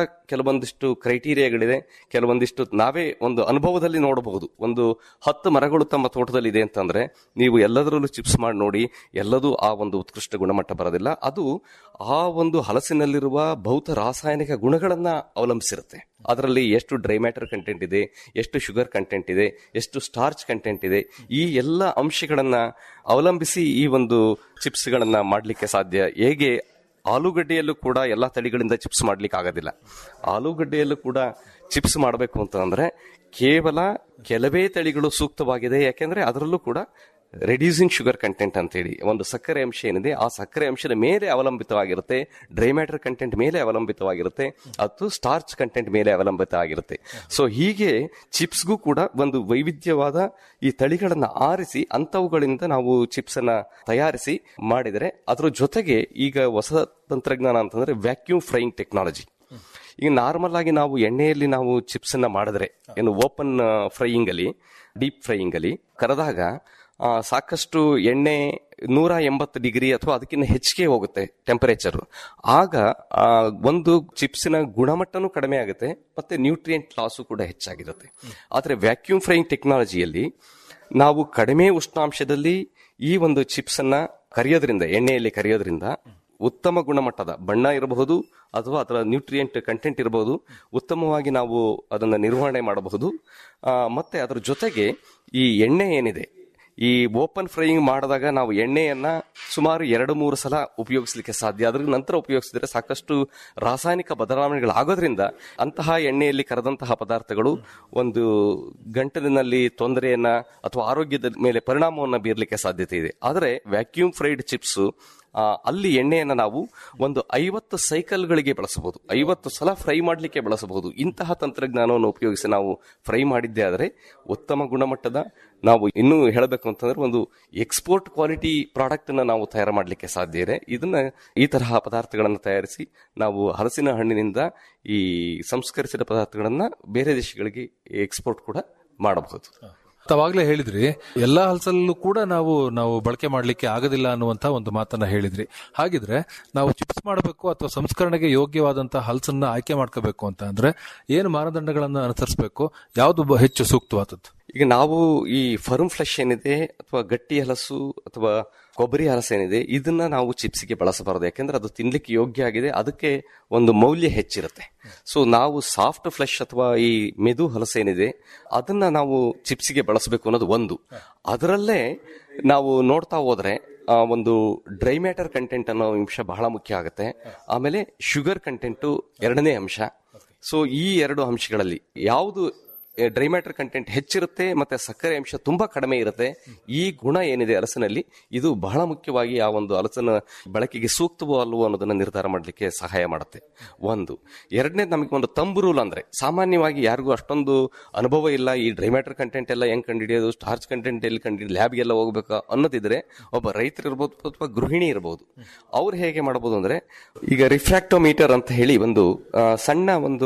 ಕೆಲವೊಂದಿಷ್ಟು ಕ್ರೈಟೀರಿಯಾಗಳಿದೆ ಕೆಲವೊಂದಿಷ್ಟು ನಾವೇ ಒಂದು ಅನುಭವದಲ್ಲಿ ನೋಡಬಹುದು ಒಂದು ಹತ್ತು ಮರಗಳು ತಮ್ಮ ತೋಟದಲ್ಲಿ ಇದೆ ಅಂತಂದ್ರೆ ನೀವು ಎಲ್ಲದರಲ್ಲೂ ಚಿಪ್ಸ್ ಮಾಡಿ ನೋಡಿ ಎಲ್ಲದೂ ಆ ಒಂದು ಉತ್ಕೃಷ್ಟ ಗುಣಮಟ್ಟ ಬರೋದಿಲ್ಲ ಅದು ಆ ಒಂದು ಹಲಸಿನಲ್ಲಿರುವ ಭೌತ ರಾಸಾಯನಿಕ ಗುಣಗಳನ್ನ ಅವಲಂಬಿಸಿರುತ್ತೆ ಅದರಲ್ಲಿ ಎಷ್ಟು ಡ್ರೈ ಮ್ಯಾಟರ್ ಕಂಟೆಂಟ್ ಇದೆ ಎಷ್ಟು ಶುಗರ್ ಕಂಟೆಂಟ್ ಇದೆ ಎಷ್ಟು ಸ್ಟಾರ್ಚ್ ಕಂಟೆಂಟ್ ಇದೆ ಈ ಎಲ್ಲ ಅಂಶಗಳನ್ನ ಅವಲಂಬಿಸಿ ಈ ಒಂದು ಚಿಪ್ಸ್ ಗಳನ್ನ ಮಾಡ್ಲಿಕ್ಕೆ ಸಾಧ್ಯ ಹೇಗೆ ಆಲೂಗಡ್ಡೆಯಲ್ಲೂ ಕೂಡ ಎಲ್ಲಾ ತಳಿಗಳಿಂದ ಚಿಪ್ಸ್ ಮಾಡ್ಲಿಕ್ಕೆ ಆಗೋದಿಲ್ಲ ಆಲೂಗಡ್ಡೆಯಲ್ಲೂ ಕೂಡ ಚಿಪ್ಸ್ ಮಾಡಬೇಕು ಅಂತಂದ್ರೆ ಕೇವಲ ಕೆಲವೇ ತಳಿಗಳು ಸೂಕ್ತವಾಗಿದೆ ಯಾಕೆಂದ್ರೆ ಅದರಲ್ಲೂ ಕೂಡ ರೆಡ್ಯೂಸಿಂಗ್ ಶುಗರ್ ಕಂಟೆಂಟ್ ಅಂತೇಳಿ ಒಂದು ಸಕ್ಕರೆ ಅಂಶ ಏನಿದೆ ಆ ಸಕ್ಕರೆ ಅಂಶದ ಮೇಲೆ ಅವಲಂಬಿತವಾಗಿರುತ್ತೆ ಡ್ರೈ ಮ್ಯಾಟರ್ ಕಂಟೆಂಟ್ ಮೇಲೆ ಅವಲಂಬಿತವಾಗಿರುತ್ತೆ ಅದು ಸ್ಟಾರ್ಚ್ ಕಂಟೆಂಟ್ ಮೇಲೆ ಅವಲಂಬಿತ ಆಗಿರುತ್ತೆ ಸೊ ಹೀಗೆ ಚಿಪ್ಸ್ಗೂ ಕೂಡ ಒಂದು ವೈವಿಧ್ಯವಾದ ಈ ತಳಿಗಳನ್ನ ಆರಿಸಿ ಅಂತವುಗಳಿಂದ ನಾವು ಚಿಪ್ಸ್ ಅನ್ನ ತಯಾರಿಸಿ ಮಾಡಿದರೆ ಅದರ ಜೊತೆಗೆ ಈಗ ಹೊಸ ತಂತ್ರಜ್ಞಾನ ಅಂತಂದ್ರೆ ವ್ಯಾಕ್ಯೂಮ್ ಫ್ರೈಯಿಂಗ್ ಟೆಕ್ನಾಲಜಿ ಈಗ ನಾರ್ಮಲ್ ಆಗಿ ನಾವು ಎಣ್ಣೆಯಲ್ಲಿ ನಾವು ಚಿಪ್ಸ್ ಅನ್ನ ಮಾಡಿದ್ರೆ ಏನು ಓಪನ್ ಫ್ರೈಯಿಂಗ್ ಅಲ್ಲಿ ಡೀಪ್ ಫ್ರೈಯಿಂಗ್ ಅಲ್ಲಿ ಕರೆದಾಗ ಆ, ಸಾಕಷ್ಟು ಎಣ್ಣೆ ನೂರ ಎಂಬತ್ತು ಡಿಗ್ರಿ ಅಥವಾ ಅದಕ್ಕಿಂತ ಹೆಚ್ಚಿಗೆ ಹೋಗುತ್ತೆ ಟೆಂಪರೇಚರ್ ಆಗ ಆ, ಒಂದು ಚಿಪ್ಸಿನ ಗುಣಮಟ್ಟನೂ ಕಡಿಮೆ ಆಗುತ್ತೆ ಮತ್ತೆ ನ್ಯೂಟ್ರಿಯೆಂಟ್ ಲಾಸು ಕೂಡ ಹೆಚ್ಚಾಗಿರುತ್ತೆ ಆದರೆ ವ್ಯಾಕ್ಯೂಮ್ ಫ್ರೈಯಿಂಗ್ ಟೆಕ್ನಾಲಜಿಯಲ್ಲಿ ನಾವು ಕಡಿಮೆ ಉಷ್ಣಾಂಶದಲ್ಲಿ ಈ ಒಂದು ಚಿಪ್ಸ್ ಅನ್ನ ಕರಿಯೋದ್ರಿಂದ ಎಣ್ಣೆಯಲ್ಲಿ ಕರಿಯೋದ್ರಿಂದ ಉತ್ತಮ ಗುಣಮಟ್ಟದ ಬಣ್ಣ ಇರಬಹುದು ಅಥವಾ ಅದರ ನ್ಯೂಟ್ರಿಯೆಂಟ್ ಕಂಟೆಂಟ್ ಇರಬಹುದು ಉತ್ತಮವಾಗಿ ನಾವು ಅದನ್ನು ನಿರ್ವಹಣೆ ಮಾಡಬಹುದು ಆ, ಮತ್ತೆ ಅದರ ಜೊತೆಗೆ ಈ ಎಣ್ಣೆ ಏನಿದೆ ಈ ಓಪನ್ ಫ್ರೈಯಿಂಗ್ ಮಾಡಿದಾಗ ನಾವು ಎಣ್ಣೆಯನ್ನ ಸುಮಾರು ಎರಡು ಮೂರು ಸಲ ಉಪಯೋಗಿಸಲಿಕ್ಕೆ ಸಾಧ್ಯ ಅದ್ರ ನಂತರ ಉಪಯೋಗಿಸಿದ್ರೆ ಸಾಕಷ್ಟು ರಾಸಾಯನಿಕ ಬದಲಾವಣೆಗಳು ಆಗೋದ್ರಿಂದ ಅಂತಹ ಎಣ್ಣೆಯಲ್ಲಿ ಕರೆದಂತಹ ಪದಾರ್ಥಗಳು ಒಂದು ಗಂಟಲಿನಲ್ಲಿ ತೊಂದರೆಯನ್ನ ಅಥವಾ ಆರೋಗ್ಯದ ಮೇಲೆ ಪರಿಣಾಮವನ್ನು ಬೀರಲಿಕ್ಕೆ ಸಾಧ್ಯತೆ ಇದೆ ಆದರೆ ವ್ಯಾಕ್ಯೂಮ್ ಫ್ರೈಡ್ ಚಿಪ್ಸ್ ಆ, ಅಲ್ಲಿ ಎಣ್ಣೆಯನ್ನು ನಾವು ಒಂದು ಐವತ್ತು ಸೈಕಲ್ಗಳಿಗೆ ಬಳಸಬಹುದು ಐವತ್ತು ಸಲ ಫ್ರೈ ಮಾಡಲಿಕ್ಕೆ ಬಳಸಬಹುದು ಇಂತಹ ತಂತ್ರಜ್ಞಾನವನ್ನು ಉಪಯೋಗಿಸಿ ನಾವು ಫ್ರೈ ಮಾಡಿದ್ದೇ ಆದರೆ ಉತ್ತಮ ಗುಣಮಟ್ಟದ ನಾವು ಇನ್ನೂ ಹೇಳಬೇಕು ಅಂತಂದ್ರೆ ಒಂದು ಎಕ್ಸ್ಪೋರ್ಟ್ ಕ್ವಾಲಿಟಿ ಪ್ರಾಡಕ್ಟ್ ಅನ್ನ ನಾವು ತಯಾರು ಮಾಡಲಿಕ್ಕೆ ಸಾಧ್ಯ ಇದೆ ಇದನ್ನ ಈ ತರಹ ಪದಾರ್ಥಗಳನ್ನು ತಯಾರಿಸಿ ನಾವು ಹಲಸಿನ ಹಣ್ಣಿನಿಂದ ಈ ಸಂಸ್ಕರಿಸಿದ ಪದಾರ್ಥಗಳನ್ನ ಬೇರೆ ದೇಶಗಳಿಗೆ ಎಕ್ಸ್ಪೋರ್ಟ್ ಕೂಡ ಮಾಡಬಹುದು ತಾವಾಗ್ಲೇ ಹೇಳಿದ್ರಿ ಎಲ್ಲಾ ಹಲಸಲ್ಲೂ ಕೂಡ ನಾವು ನಾವು ಬಳಕೆ ಮಾಡ್ಲಿಕ್ಕೆ ಆಗೋದಿಲ್ಲ ಅನ್ನುವಂತ ಒಂದು ಮಾತನ್ನ ಹೇಳಿದ್ರಿ ಹಾಗಿದ್ರೆ ನಾವು ಚಿಪ್ಸ್ ಮಾಡಬೇಕು ಅಥವಾ ಸಂಸ್ಕರಣೆಗೆ ಯೋಗ್ಯವಾದಂತಹ ಹಲಸನ್ನ ಆಯ್ಕೆ ಮಾಡ್ಕೋಬೇಕು ಅಂತ ಅಂದ್ರೆ ಏನು ಮಾನದಂಡಗಳನ್ನ ಅನುಸರಿಸಬೇಕು ಯಾವುದು ಬ- ಹೆಚ್ಚು ಸೂಕ್ತವಾದದ್ದು ಈಗ ನಾವು ಈ ಫರ್ಮ್ ಫ್ಲೆಶ್ ಏನಿದೆ ಅಥವಾ ಗಟ್ಟಿ ಹಲಸು ಅಥವಾ ಕೊಬ್ಬರಿ ಹಲಸು ಏನಿದೆ ಇದನ್ನ ನಾವು ಚಿಪ್ಸ್ಗೆ ಬಳಸಬಾರದು ಯಾಕಂದ್ರೆ ಅದು ತಿನ್ಲಿಕ್ಕೆ ಯೋಗ್ಯ ಆಗಿದೆ ಅದಕ್ಕೆ ಒಂದು ಮೌಲ್ಯ ಹೆಚ್ಚಿರುತ್ತೆ ಸೊ ನಾವು ಸಾಫ್ಟ್ ಫ್ಲೆಶ್ ಅಥವಾ ಈ ಮೆದು ಹಲಸು ಏನಿದೆ ಅದನ್ನ ನಾವು ಚಿಪ್ಸ್ಗೆ ಬಳಸಬೇಕು ಅನ್ನೋದು ಒಂದು ಅದರಲ್ಲೇ ನಾವು ನೋಡ್ತಾ ಹೋದ್ರೆ ಆ ಒಂದು ಡ್ರೈ ಮ್ಯಾಟರ್ ಕಂಟೆಂಟ್ ಅನ್ನೋ ಅಂಶ ಬಹಳ ಮುಖ್ಯ ಆಗುತ್ತೆ ಆಮೇಲೆ ಶುಗರ್ ಕಂಟೆಂಟು ಎರಡನೇ ಅಂಶ ಸೊ ಈ ಎರಡು ಅಂಶಗಳಲ್ಲಿ ಯಾವುದು ಡ್ರೈ ಮ್ಯಾಟರ್ ಕಂಟೆಂಟ್ ಹೆಚ್ಚಿರುತ್ತೆ ಮತ್ತೆ ಸಕ್ಕರೆ ಅಂಶ ತುಂಬಾ ಕಡಿಮೆ ಇರುತ್ತೆ ಈ ಗುಣ ಏನಿದೆ ಹಲಸಿನಲ್ಲಿ ಇದು ಬಹಳ ಮುಖ್ಯವಾಗಿ ಆ ಒಂದು ಹಲಸಿನ ಬಳಕೆಗೆ ಸೂಕ್ತವೋ ಅಲ್ವೋ ಅನ್ನೋದನ್ನ ನಿರ್ಧಾರ ಮಾಡಲಿಕ್ಕೆ ಸಹಾಯ ಮಾಡುತ್ತೆ ಒಂದು ಎರಡನೇ ನಮಗೆ ಒಂದು ತಂಬು ರೂಲ್ ಅಂದ್ರೆ ಸಾಮಾನ್ಯವಾಗಿ ಯಾರಿಗೂ ಅಷ್ಟೊಂದು ಅನುಭವ ಇಲ್ಲ ಈ ಡ್ರೈ ಮ್ಯಾಟರ್ ಕಂಟೆಂಟ್ ಎಲ್ಲ ಹೆಂಗ್ ಕಂಡಿಡಿಯೋದು ಸ್ಟಾರ್ಚ್ ಕಂಟೆಂಟ್ ಎಲ್ಲಿ ಕಂಡಿಡಿಯೋದು ಲ್ಯಾಬ್ಗೆಲ್ಲ ಹೋಗ್ಬೇಕಾ ಅನ್ನೋದಿದ್ರೆ ಒಬ್ಬ ರೈತರು ಇರ್ಬೋದು ಅಥವಾ ಗೃಹಿಣಿ ಇರ್ಬೋದು ಅವ್ರು ಹೇಗೆ ಮಾಡಬಹುದು ಅಂದ್ರೆ ಈಗ ರಿಫ್ರಾಕ್ಟೋಮೀಟರ್ ಅಂತ ಹೇಳಿ ಒಂದು ಆ, ಸಣ್ಣ ಒಂದು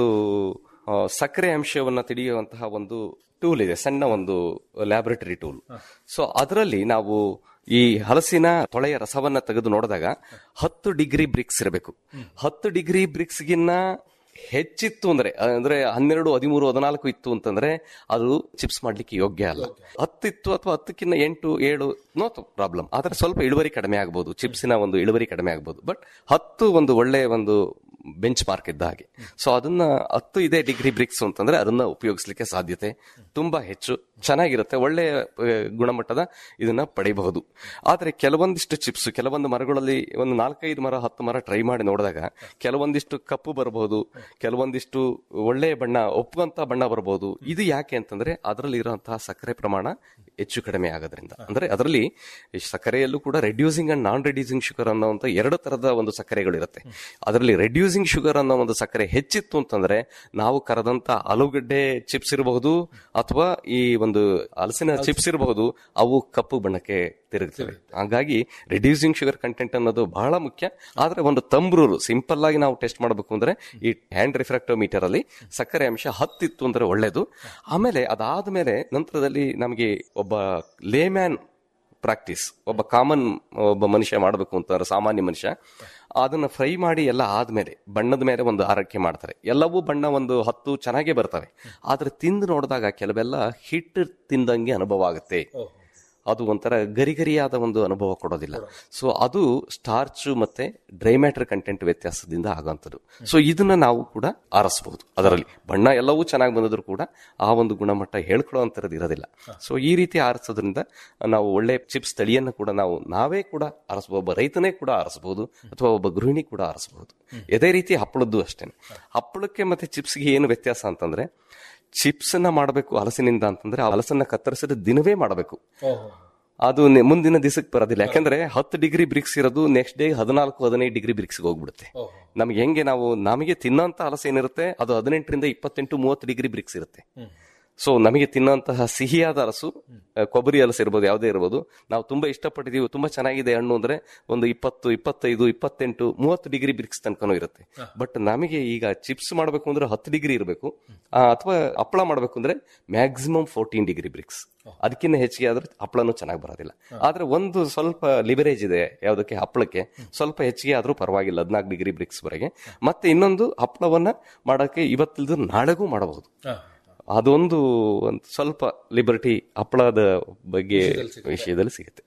ಆ, ಸಕ್ಕರೆ ಅಂಶವನ್ನ ತಿಳಿಯುವಂತಹ ಒಂದು ಟೂಲ್ ಇದೆ ಸಣ್ಣ ಒಂದು ಲ್ಯಾಬೊರೇಟರಿ ಟೂಲ್ ಸೊ ಅದರಲ್ಲಿ ನಾವು ಈ ಹಲಸಿನ ತೊಳೆಯ ರಸವನ್ನ ತೆಗೆದು ನೋಡಿದಾಗ ಹತ್ತು ಡಿಗ್ರಿ ಬ್ರಿಕ್ಸ್ ಇರಬೇಕು ಹತ್ತು ಡಿಗ್ರಿ ಬ್ರಿಕ್ಸ್ಗಿನ್ನ ಹೆಚ್ಚಿತ್ತು ಅಂದ್ರೆ ಅಂದ್ರೆ ಹನ್ನೆರಡು ಹದಿಮೂರು ಹದಿನಾಲ್ಕು ಇತ್ತು ಅಂತಂದ್ರೆ ಅದು ಚಿಪ್ಸ್ ಮಾಡ್ಲಿಕ್ಕೆ ಯೋಗ್ಯ ಅಲ್ಲ ಹತ್ತಿತ್ತು ಅಥವಾ ಹತ್ತಕ್ಕಿಂತ ಎಂಟು ಏಳು ನೋ ಪ್ರಾಬ್ಲಮ್ ಆದ್ರೆ ಸ್ವಲ್ಪ ಇಳುವರಿ ಕಡಿಮೆ ಆಗಬಹುದು ಚಿಪ್ಸಿನ ಒಂದು ಇಳುವರಿ ಕಡಿಮೆ ಆಗಬಹುದು ಬಟ್ ಹತ್ತು ಒಂದು ಒಳ್ಳೆ ಒಂದು ಬೆಂಚ್ ಮಾರ್ಕ್ ಇದ್ದ ಹಾಗೆ ಸೊ ಅದನ್ನ ಹತ್ತು ಇದೆ ಡಿಗ್ರಿ ಬ್ರಿಕ್ಸ್ ಅಂತಂದ್ರೆ ಅದನ್ನ ಉಪಯೋಗಿಸ್ಲಿಕ್ಕೆ ಸಾಧ್ಯತೆ ತುಂಬಾ ಹೆಚ್ಚು ಚೆನ್ನಾಗಿರುತ್ತೆ ಒಳ್ಳೆ ಆ, ಗುಣಮಟ್ಟದ ಇದನ್ನ ಪಡೆಯಬಹುದು ಆದ್ರೆ ಕೆಲವೊಂದಿಷ್ಟು ಚಿಪ್ಸ್ ಕೆಲವೊಂದು ಮರಗಳಲ್ಲಿ ಒಂದು ನಾಲ್ಕೈದು ಮರ ಹತ್ತು ಮರ ಟ್ರೈ ಮಾಡಿ ನೋಡಿದಾಗ ಕೆಲವೊಂದಿಷ್ಟು ಕಪ್ಪು ಬರಬಹುದು ಕೆಲವೊಂದಿಷ್ಟು ಒಳ್ಳೆಯ ಬಣ್ಣ ಒಪ್ಪುವಂತ ಬಣ್ಣ ಬರಬಹುದು ಇದು ಯಾಕೆ ಅಂತಂದ್ರೆ ಅದರಲ್ಲಿ ಇರುವಂತಹ ಸಕ್ಕರೆ ಪ್ರಮಾಣ ಹೆಚ್ಚು ಕಡಿಮೆ ಆಗೋದ್ರಿಂದ ಅಂದ್ರೆ ಅದರಲ್ಲಿ ಈ ಸಕ್ಕರೆಯಲ್ಲೂ ಕೂಡ reducing and non reducing sugar ಅನ್ನೋ ಎರಡು ತರದ ಒಂದು ಸಕ್ಕರೆಗಳು ಇರುತ್ತೆ ಅದರಲ್ಲಿ ರೆಡ್ಯೂಸಿಂಗ್ ಶುಗರ್ ಅನ್ನೋ ಒಂದು ಸಕ್ಕರೆ ಹೆಚ್ಚಿತ್ತು ಅಂತಂದ್ರೆ ನಾವು ಕರೆದಂತ ಆಲೂಗಡ್ಡೆ ಚಿಪ್ಸ್ ಇರಬಹುದು ಅಥವಾ ಈ ಒಂದು ಹಲಸಿನ ಚಿಪ್ಸ್ ಇರಬಹುದು ಅವು ಕಪ್ಪು ಬಣ್ಣಕ್ಕೆ ತಿರುಗ್ತವೆ ಹಾಗಾಗಿ ರಿಡ್ಯೂಸಿಂಗ್ ಶುಗರ್ ಕಂಟೆಂಟ್ ಅನ್ನೋದು ಬಹಳ ಮುಖ್ಯ ಆದ್ರೆ ಒಂದು ತಂಬ್ರೂರು ಸಿಂಪಲ್ ಆಗಿ ನಾವು ಟೆಸ್ಟ್ ಮಾಡಬೇಕು ಅಂದ್ರೆ ಈ ಹ್ಯಾಂಡ್ ರಿಫ್ರಾಕ್ಟೋಮೀಟರ್ ಅಲ್ಲಿ ಸಕ್ಕರೆ ಅಂಶ ಹತ್ತಿತ್ತು ಅಂದ್ರೆ ಒಳ್ಳೇದು ಆಮೇಲೆ ಅದಾದ್ಮೇಲೆ ನಂತರದಲ್ಲಿ ನಮಗೆ ಒಬ್ಬ ಲೇಮ್ಯಾನ್ ಪ್ರಾಕ್ಟೀಸ್ ಒಬ್ಬ ಕಾಮನ್ ಒಬ್ಬ ಮನುಷ್ಯ ಮಾಡಬೇಕು ಅಂತಂದ್ರೆ ಸಾಮಾನ್ಯ ಮನುಷ್ಯ ಅದನ್ನ ಫ್ರೈ ಮಾಡಿ ಎಲ್ಲ ಆದ್ಮೇಲೆ ಬಣ್ಣದ ಮೇಲೆ ಒಂದು ಆರೈಕೆ ಮಾಡ್ತಾರೆ ಎಲ್ಲವೂ ಬಣ್ಣ ಒಂದು ಹತ್ತು ಚೆನ್ನಾಗೇ ಬರ್ತವೆ ಆದ್ರೆ ತಿಂದು ನೋಡಿದಾಗ ಕೆಲವೆಲ್ಲ ಹಿಟ್ಟು ತಿಂದಂಗೆ ಅನುಭವ ಆಗುತ್ತೆ ಅದು ಒಂಥರ ಗರಿಗರಿಯಾದ ಒಂದು ಅನುಭವ ಕೊಡೋದಿಲ್ಲ ಸೊ ಅದು ಸ್ಟಾರ್ಚ್ ಮತ್ತೆ ಡ್ರೈ ಮ್ಯಾಟರ್ ಕಂಟೆಂಟ್ ವ್ಯತ್ಯಾಸದಿಂದ ಆಗುವಂಥದ್ದು ಸೊ ಇದನ್ನ ನಾವು ಕೂಡ ಆರಿಸಬಹುದು ಅದರಲ್ಲಿ ಬಣ್ಣ ಎಲ್ಲವೂ ಚೆನ್ನಾಗಿ ಬಂದಿದ್ರು ಕೂಡ ಆ ಒಂದು ಗುಣಮಟ್ಟ ಹೇಳ್ಕೊಳ್ಳೋಂಥದ್ದು ಇರೋದಿಲ್ಲ ಸೊ ಈ ರೀತಿ ಆರಿಸೋದ್ರಿಂದ ನಾವು ಒಳ್ಳೆ ಚಿಪ್ಸ್ ತಳಿಯನ್ನು ಕೂಡ ನಾವು ನಾವೇ ಕೂಡ ಆರಿಸಬಹುದು ಒಬ್ಬ ರೈತನೇ ಕೂಡ ಆರಿಸಬಹುದು ಅಥವಾ ಒಬ್ಬ ಗೃಹಿಣಿ ಕೂಡ ಆರಿಸಬಹುದು ಇದೇ ರೀತಿ ಹಪ್ಪಳದ್ದು ಅಷ್ಟೇ ಹಪ್ಪಳಕ್ಕೆ ಮತ್ತೆ ಚಿಪ್ಸ್ಗೆ ಏನು ವ್ಯತ್ಯಾಸ ಅಂತಂದ್ರೆ ಚಿಪ್ಸ್ ಅನ್ನ ಮಾಡಬೇಕು ಹಲಸಿನಿಂದ ಅಂತಂದ್ರೆ ಆ ಹಲಸನ್ನ ಕತ್ತರಿಸಿದ ದಿನವೇ ಮಾಡಬೇಕು ಅದು ನೆ- ಮುಂದಿನ ದಿವಸಕ್ಕೆ ಬರೋದಿಲ್ಲ ಯಾಕಂದ್ರೆ ಹತ್ತು ಡಿಗ್ರಿ ಬ್ರಿಕ್ಸ್ ಇರೋದು ನೆಕ್ಸ್ಟ್ ಡೇ ಹದಿನಾಲ್ಕು ಹದಿನೈದು ಡಿಗ್ರಿ ಬ್ರಿಕ್ಸ್ ಹೋಗ್ಬಿಡುತ್ತೆ ನಮ್ಗೆ ಹೆಂಗೆ ನಾವು ನಮಗೆ ತಿನ್ನೋಂತ ಹಲಸು ಏನಿರುತ್ತೆ ಅದು ಹದಿನೆಂಟರಿಂದ ಇಪ್ಪತ್ತೆಂಟು ಮೂವತ್ತು ಡಿಗ್ರಿ ಬ್ರಿಕ್ಸ್ ಇರುತ್ತೆ ಸೊ ನಮಗೆ ತಿನ್ನೋಂತಹ ಸಿಹಿಯಾದ ಹಲಸು ಆ, ಕೊಬ್ಬರಿ ಹಲಸು ಇರ್ಬೋದು ಯಾವುದೇ ಇರ್ಬೋದು ನಾವು ತುಂಬಾ ಇಷ್ಟಪಟ್ಟಿದೀವಿ ತುಂಬಾ ಚೆನ್ನಾಗಿದೆ ಹಣ್ಣು ಅಂದ್ರೆ ಒಂದು ಇಪ್ಪತ್ತು ಇಪ್ಪತ್ತೈದು ಇಪ್ಪತ್ತೆಂಟು ಮೂವತ್ತು ಡಿಗ್ರಿ ಬ್ರಿಕ್ಸ್ ತನಕನೂ ಇರುತ್ತೆ ಬಟ್ ನಮಗೆ ಈಗ ಚಿಪ್ಸ್ ಮಾಡಬೇಕು ಅಂದ್ರೆ ಹತ್ತು ಡಿಗ್ರಿ ಇರಬೇಕು ಅಥವಾ ಹಪ್ಪಳ ಮಾಡಬೇಕು ಅಂದ್ರೆ ಮ್ಯಾಕ್ಸಿಮಮ್ ಫೋರ್ಟೀನ್ ಡಿಗ್ರಿ ಬ್ರಿಕ್ಸ್ ಅದಕ್ಕಿಂತ ಹೆಚ್ಚಿಗೆ ಆದ್ರೆ ಹಪ್ಪಳನೂ ಚೆನ್ನಾಗಿ ಬರೋದಿಲ್ಲ ಆದ್ರೆ ಒಂದು ಸ್ವಲ್ಪ ಲಿವರೇಜ್ ಇದೆ ಯಾವುದಕ್ಕೆ ಹಪ್ಪಳಕ್ಕೆ ಸ್ವಲ್ಪ ಹೆಚ್ಚಿಗೆ ಆದ್ರೂ ಪರವಾಗಿಲ್ಲ ಹದಿನಾಲ್ಕು ಡಿಗ್ರಿ ಬ್ರಿಕ್ಸ್ ವರೆಗೆ ಮತ್ತೆ ಇನ್ನೊಂದು ಹಪ್ಪಳವನ್ನ ಮಾಡಕ್ಕೆ ಇವತ್ತಿಲ್ದು ನಾಳೆಗೂ ಮಾಡಬಹುದು ಅದೊಂದು ಒಂದು ಸ್ವಲ್ಪ ಲಿಬರ್ಟಿ ಹಪ್ಪಳದ ಬಗ್ಗೆ ವಿಷಯದಲ್ಲಿ ಸಿಗುತ್ತೆ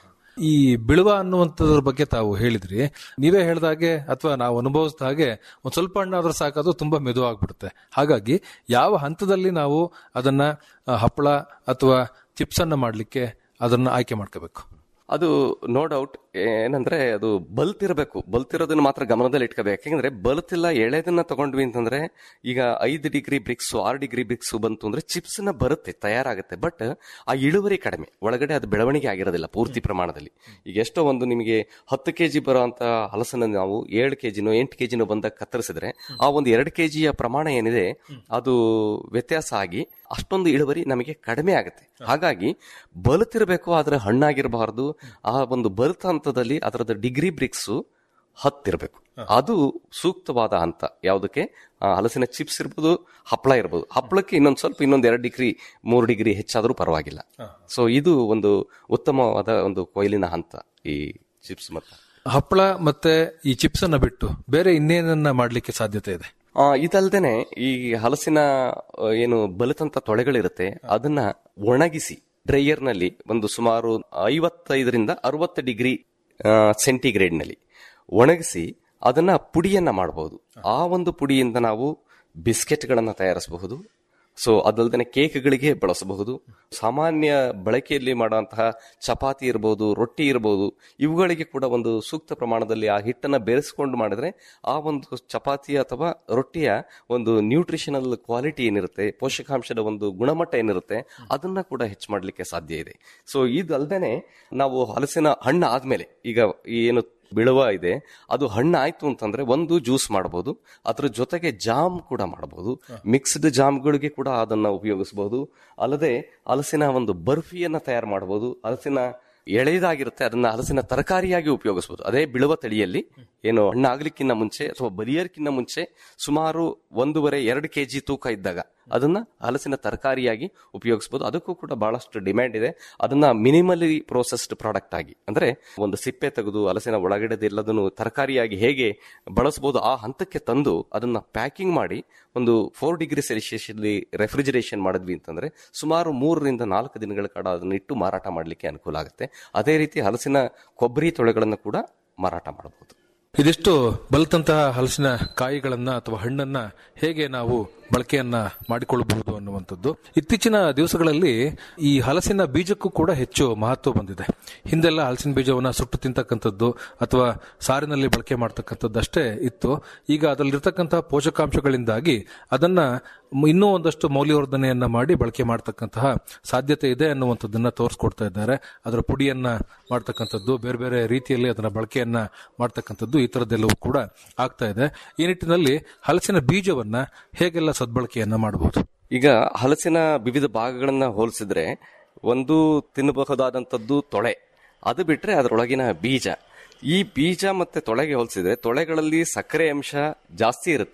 ಈ ಬಿಳುವ ಅನ್ನುವಂಥದ್ರ ಬಗ್ಗೆ ತಾವು ಹೇಳಿದ್ರಿ ನೀವೇ ಹೇಳ್ದಾಗೆ ಅಥವಾ ನಾವು ಅನುಭವಿಸಿದ ಹಾಗೆ ಒಂದ್ ಸ್ವಲ್ಪ ಹಣ್ಣಾದ್ರೂ ಸಾಕೋದು ತುಂಬಾ ಮೆದು ಆಗ್ಬಿಡುತ್ತೆ ಹಾಗಾಗಿ ಯಾವ ಹಂತದಲ್ಲಿ ನಾವು ಅದನ್ನ ಆ, ಹಪ್ಪಳ ಅಥವಾ ಚಿಪ್ಸ್ ಅನ್ನ ಮಾಡ್ಲಿಕ್ಕೆ ಅದನ್ನ ಆಯ್ಕೆ ಮಾಡ್ಕೋಬೇಕು ಅದು ನೋ ಡೌಟ್ ಏನಂದ್ರೆ ಅದು ಬಲ್ತಿರಬೇಕು ಬಲ್ತಿರೋದನ್ನ ಮಾತ್ರ ಗಮನದಲ್ಲಿ ಇಟ್ಕೋಬೇಕು ಯಾಕಂದ್ರೆ ಬಲ್ತಿಲ್ಲ ಎಳೆದನ್ನ ತಗೊಂಡ್ವಿ ಅಂತಂದ್ರೆ ಈಗ ಐದು ಡಿಗ್ರಿ ಬ್ರಿಕ್ಸ್ ಆರು ಡಿಗ್ರಿ ಬ್ರಿಕ್ಸ್ ಬಂತು ಅಂದ್ರೆ ಚಿಪ್ಸ್ ನ ಬರುತ್ತೆ ತಯಾರಾಗುತ್ತೆ ಬಟ್ ಆ ಇಳುವರಿ ಕಡಿಮೆ ಒಳಗಡೆ ಅದು ಬೆಳವಣಿಗೆ ಆಗಿರೋದಿಲ್ಲ ಪೂರ್ತಿ ಪ್ರಮಾಣದಲ್ಲಿ ಈಗ ಎಷ್ಟೋ ಒಂದು ನಿಮಗೆ ಹತ್ತು ಕೆಜಿ ಬರುವಂತ ಹಲಸನ್ನ ನಾವು ಏಳು ಕೆಜಿನೋ ಎಂಟು ಕೆಜಿನೋ ಬಂದಾಗ ಕತ್ತರಿಸಿದ್ರೆ ಆ ಒಂದು ಎರಡು ಕೆಜಿಯ ಪ್ರಮಾಣ ಏನಿದೆ ಅದು ವ್ಯತ್ಯಾಸ ಆಗಿ ಅಷ್ಟೊಂದು ಇಳುವರಿ ನಮಗೆ ಕಡಿಮೆ ಆಗುತ್ತೆ ಹಾಗಾಗಿ ಬಲುತ್ತಿರಬೇಕು ಆದ್ರೆ ಹಣ್ಣಾಗಿರಬಾರದು ಆ ಒಂದು ಬಲ್ತ ಹಂತದಲ್ಲಿ ಅದರದ ಡಿಗ್ರಿ ಬ್ರಿಕ್ಸ್ ಹತ್ತಿರಬೇಕು ಅದು ಸೂಕ್ತವಾದ ಹಂತ ಯಾವುದಕ್ಕೆ ಆ, ಹಲಸಿನ ಚಿಪ್ಸ್ ಇರ್ಬೋದು ಹಪ್ಪಳ ಇರ್ಬೋದು ಹಪ್ಪಳಕ್ಕೆ ಇನ್ನೊಂದು ಸ್ವಲ್ಪ ಇನ್ನೊಂದು ಎರಡು ಡಿಗ್ರಿ ಮೂರು ಡಿಗ್ರಿ ಹೆಚ್ಚಾದ್ರೂ ಪರವಾಗಿಲ್ಲ ಸೊ ಇದು ಒಂದು ಉತ್ತಮವಾದ ಒಂದು ಕೊಯ್ಲಿನ ಹಂತ ಈ ಚಿಪ್ಸ್ ಮತ್ತು ಹಪ್ಪಳ ಮತ್ತೆ ಈ ಚಿಪ್ಸ್ ಅನ್ನ ಬಿಟ್ಟು ಬೇರೆ ಇನ್ನೇನನ್ನ ಮಾಡ್ಲಿಕ್ಕೆ ಸಾಧ್ಯತೆ ಇದೆ ಆ, ಇದಲ್ದೇನೆ ಈ ಹಲಸಿನ ಆ, ಏನು ಬಲಿತಂತ ತೊಳೆಗಳಿರುತ್ತೆ ಅದನ್ನ ಒಣಗಿಸಿ ಡ್ರೈಯರ್ ನಲ್ಲಿ ಒಂದು ಸುಮಾರು ಐವತ್ತೈದರಿಂದ ಅರವತ್ತು ಡಿಗ್ರಿ ಸೆಂಟಿಗ್ರೇಡ್ ನಲ್ಲಿ ಒಣಗಿಸಿ ಅದನ್ನ ಪುಡಿಯನ್ನ ಮಾಡಬಹುದು ಆ ಒಂದು ಪುಡಿಯಿಂದ ನಾವು ಬಿಸ್ಕೆಟ್ಗಳನ್ನ ತಯಾರಿಸಬಹುದು ಸೊ ಅದಲ್ದೇನೆ ಕೇಕ್ಗಳಿಗೆ ಬಳಸಬಹುದು ಸಾಮಾನ್ಯ ಬಳಕೆಯಲ್ಲಿ ಮಾಡುವಂತಹ ಚಪಾತಿ ಇರಬಹುದು ರೊಟ್ಟಿ ಇರಬಹುದು ಇವುಗಳಿಗೆ ಕೂಡ ಒಂದು ಸೂಕ್ತ ಪ್ರಮಾಣದಲ್ಲಿ ಆ ಹಿಟ್ಟನ್ನ ಬೆರೆಸ್ಕೊಂಡು ಮಾಡಿದ್ರೆ ಆ ಒಂದು ಚಪಾತಿ ಅಥವಾ ರೊಟ್ಟಿಯ ಒಂದು ನ್ಯೂಟ್ರಿಷನಲ್ ಕ್ವಾಲಿಟಿ ಏನಿರುತ್ತೆ ಪೋಷಕಾಂಶದ ಒಂದು ಗುಣಮಟ್ಟ ಏನಿರುತ್ತೆ ಅದನ್ನ ಕೂಡ ಹೆಚ್ಚು ಮಾಡಲಿಕ್ಕೆ ಸಾಧ್ಯ ಇದೆ ಸೊ ಇದಲ್ದೇನೆ ನಾವು ಹಲಸಿನ ಹಣ್ಣು ಆದ್ಮೇಲೆ ಈಗ ಈ ಏನು ಬಿಳುವ ಇದೆ ಅದು ಹಣ್ಣು ಆಯ್ತು ಅಂತಂದ್ರೆ ಒಂದು ಜ್ಯೂಸ್ ಮಾಡಬಹುದು ಅದ್ರ ಜೊತೆಗೆ ಜಾಮ್ ಕೂಡ ಮಾಡಬಹುದು ಮಿಕ್ಸ್ಡ್ ಜಾಮ್ಗಳಿಗೆ ಕೂಡ ಅದನ್ನ ಉಪಯೋಗಿಸಬಹುದು ಅಲ್ಲದೆ ಹಲಸಿನ ಒಂದು ಬರ್ಫಿಯನ್ನ ತಯಾರು ಮಾಡಬಹುದು ಹಲಸಿನ ಎಳೆದಾಗಿರುತ್ತೆ ಅದನ್ನ ಹಲಸಿನ ತರಕಾರಿಯಾಗಿ ಉಪಯೋಗಿಸಬಹುದು ಅದೇ ಬಿಳುವ ತಳಿಯಲ್ಲಿ ಏನು ಹಣ್ಣಾಗ್ಲಿಕ್ಕಿಂತ ಮುಂಚೆ ಅಥವಾ ಬಲಿಯರ್ಕಿಂತ ಮುಂಚೆ ಸುಮಾರು ಒಂದೂವರೆ ಎರಡು ಕೆಜಿ ತೂಕ ಇದ್ದಾಗ ಅದನ್ನ ಹಲಸಿನ ತರಕಾರಿಯಾಗಿ ಉಪಯೋಗಿಸಬಹುದು ಅದಕ್ಕೂ ಕೂಡ ಬಹಳಷ್ಟು ಡಿಮ್ಯಾಂಡ್ ಇದೆ ಅದನ್ನ ಮಿನಿಮಲಿ ಪ್ರೋಸೆಸ್ಡ್ ಪ್ರಾಡಕ್ಟ್ ಆಗಿ ಅಂದ್ರೆ ಒಂದು ಸಿಪ್ಪೆ ತೆಗೆದು ಹಲಸಿನ ಒಳಗಡೆ ಎಲ್ಲದನ್ನು ತರಕಾರಿಯಾಗಿ ಹೇಗೆ ಬಳಸಬಹುದು ಆ ಹಂತಕ್ಕೆ ತಂದು ಅದನ್ನ ಪ್ಯಾಕಿಂಗ್ ಮಾಡಿ ಒಂದು ಫೋರ್ ಡಿಗ್ರಿ ಸೆಲ್ಸಿಯಸ್ ಅಲ್ಲಿ ರೆಫ್ರಿಜರೇಷನ್ ಮಾಡಿದ್ವಿ ಅಂತಂದ್ರೆ ಸುಮಾರು ಮೂರರಿಂದ ನಾಲ್ಕು ದಿನಗಳ ಕಾಲ ಅದನ್ನ ಇಟ್ಟು ಮಾರಾಟ ಮಾಡಲಿಕ್ಕೆ ಅನುಕೂಲ ಆಗುತ್ತೆ ಅದೇ ರೀತಿ ಹಲಸಿನ ಕೊಬ್ಬರಿ ತೊಳೆಗಳನ್ನು ಕೂಡ ಮಾರಾಟ ಮಾಡಬಹುದು ಇದಿಷ್ಟು ಬಲತಂತಹ ಹಲಸಿನ ಕಾಯಿಗಳನ್ನ ಅಥವಾ ಹಣ್ಣನ್ನ ಹೇಗೆ ನಾವು ಬಳಕೆಯನ್ನ ಮಾಡಿಕೊಳ್ಳಬಹುದು ಅನ್ನುವಂಥದ್ದು ಇತ್ತೀಚಿನ ದಿವಸಗಳಲ್ಲಿ ಈ ಹಲಸಿನ ಬೀಜಕ್ಕೂ ಕೂಡ ಹೆಚ್ಚು ಮಹತ್ವ ಬಂದಿದೆ ಹಿಂದೆಲ್ಲ ಹಲಸಿನ ಬೀಜವನ್ನ ಸುಟ್ಟು ತಿಂತಕ್ಕಂಥದ್ದು ಅಥವಾ ಸಾರಿನಲ್ಲಿ ಬಳಕೆ ಮಾಡ್ತಕ್ಕಂಥದ್ದು ಅಷ್ಟೇ ಇತ್ತು ಈಗ ಅದರಲ್ಲಿರ್ತಕ್ಕಂತಹ ಪೋಷಕಾಂಶಗಳಿಂದಾಗಿ ಅದನ್ನ ಮ್- ಇನ್ನೂ ಒಂದಷ್ಟು ಮೌಲ್ಯವರ್ಧನೆಯನ್ನ ಮಾಡಿ ಬಳಕೆ ಮಾಡ್ತಕ್ಕಂತಹ ಸಾಧ್ಯತೆ ಇದೆ ಅನ್ನುವಂಥದ್ದನ್ನ ತೋರಿಸ್ಕೊಡ್ತಾ ಇದ್ದಾರೆ ಅದರ ಪುಡಿಯನ್ನ ಮಾಡ್ತಕ್ಕಂಥದ್ದು ಬೇರೆ ಬೇರೆ ರೀತಿಯಲ್ಲಿ ಅದನ್ನ ಬಳಕೆಯನ್ನ ಮಾಡ್ತಕ್ಕಂಥದ್ದು ಈ ತರದ್ದೆಲ್ಲವೂ ಕೂಡ ಆಗ್ತಾ ಇದೆ ಈ ನಿಟ್ಟಿನಲ್ಲಿ ಹಲಸಿನ ಬೀಜವನ್ನ ಹೇಗೆಲ್ಲ ಸದ್ಬಳಕೆಯನ್ನ ಮಾಡಬಹುದು ಈಗ ಹಲಸಿನ ವಿವಿಧ ಭಾಗಗಳನ್ನ ಹೋಲಿಸಿದ್ರೆ ಒಂದು ತಿನ್ನಬಹುದಾದಂಥದ್ದು ತೊಳೆ ಅದು ಬಿಟ್ರೆ ಅದರೊಳಗಿನ ಬೀಜ ಈ ಬೀಜ ಮತ್ತೆ ತೊಳೆಗೆ ಹೋಲಿಸಿದ್ರೆ ತೊಳೆಗಳಲ್ಲಿ ಸಕ್ಕರೆ ಅಂಶ ಜಾಸ್ತಿ ಇರುತ್ತೆ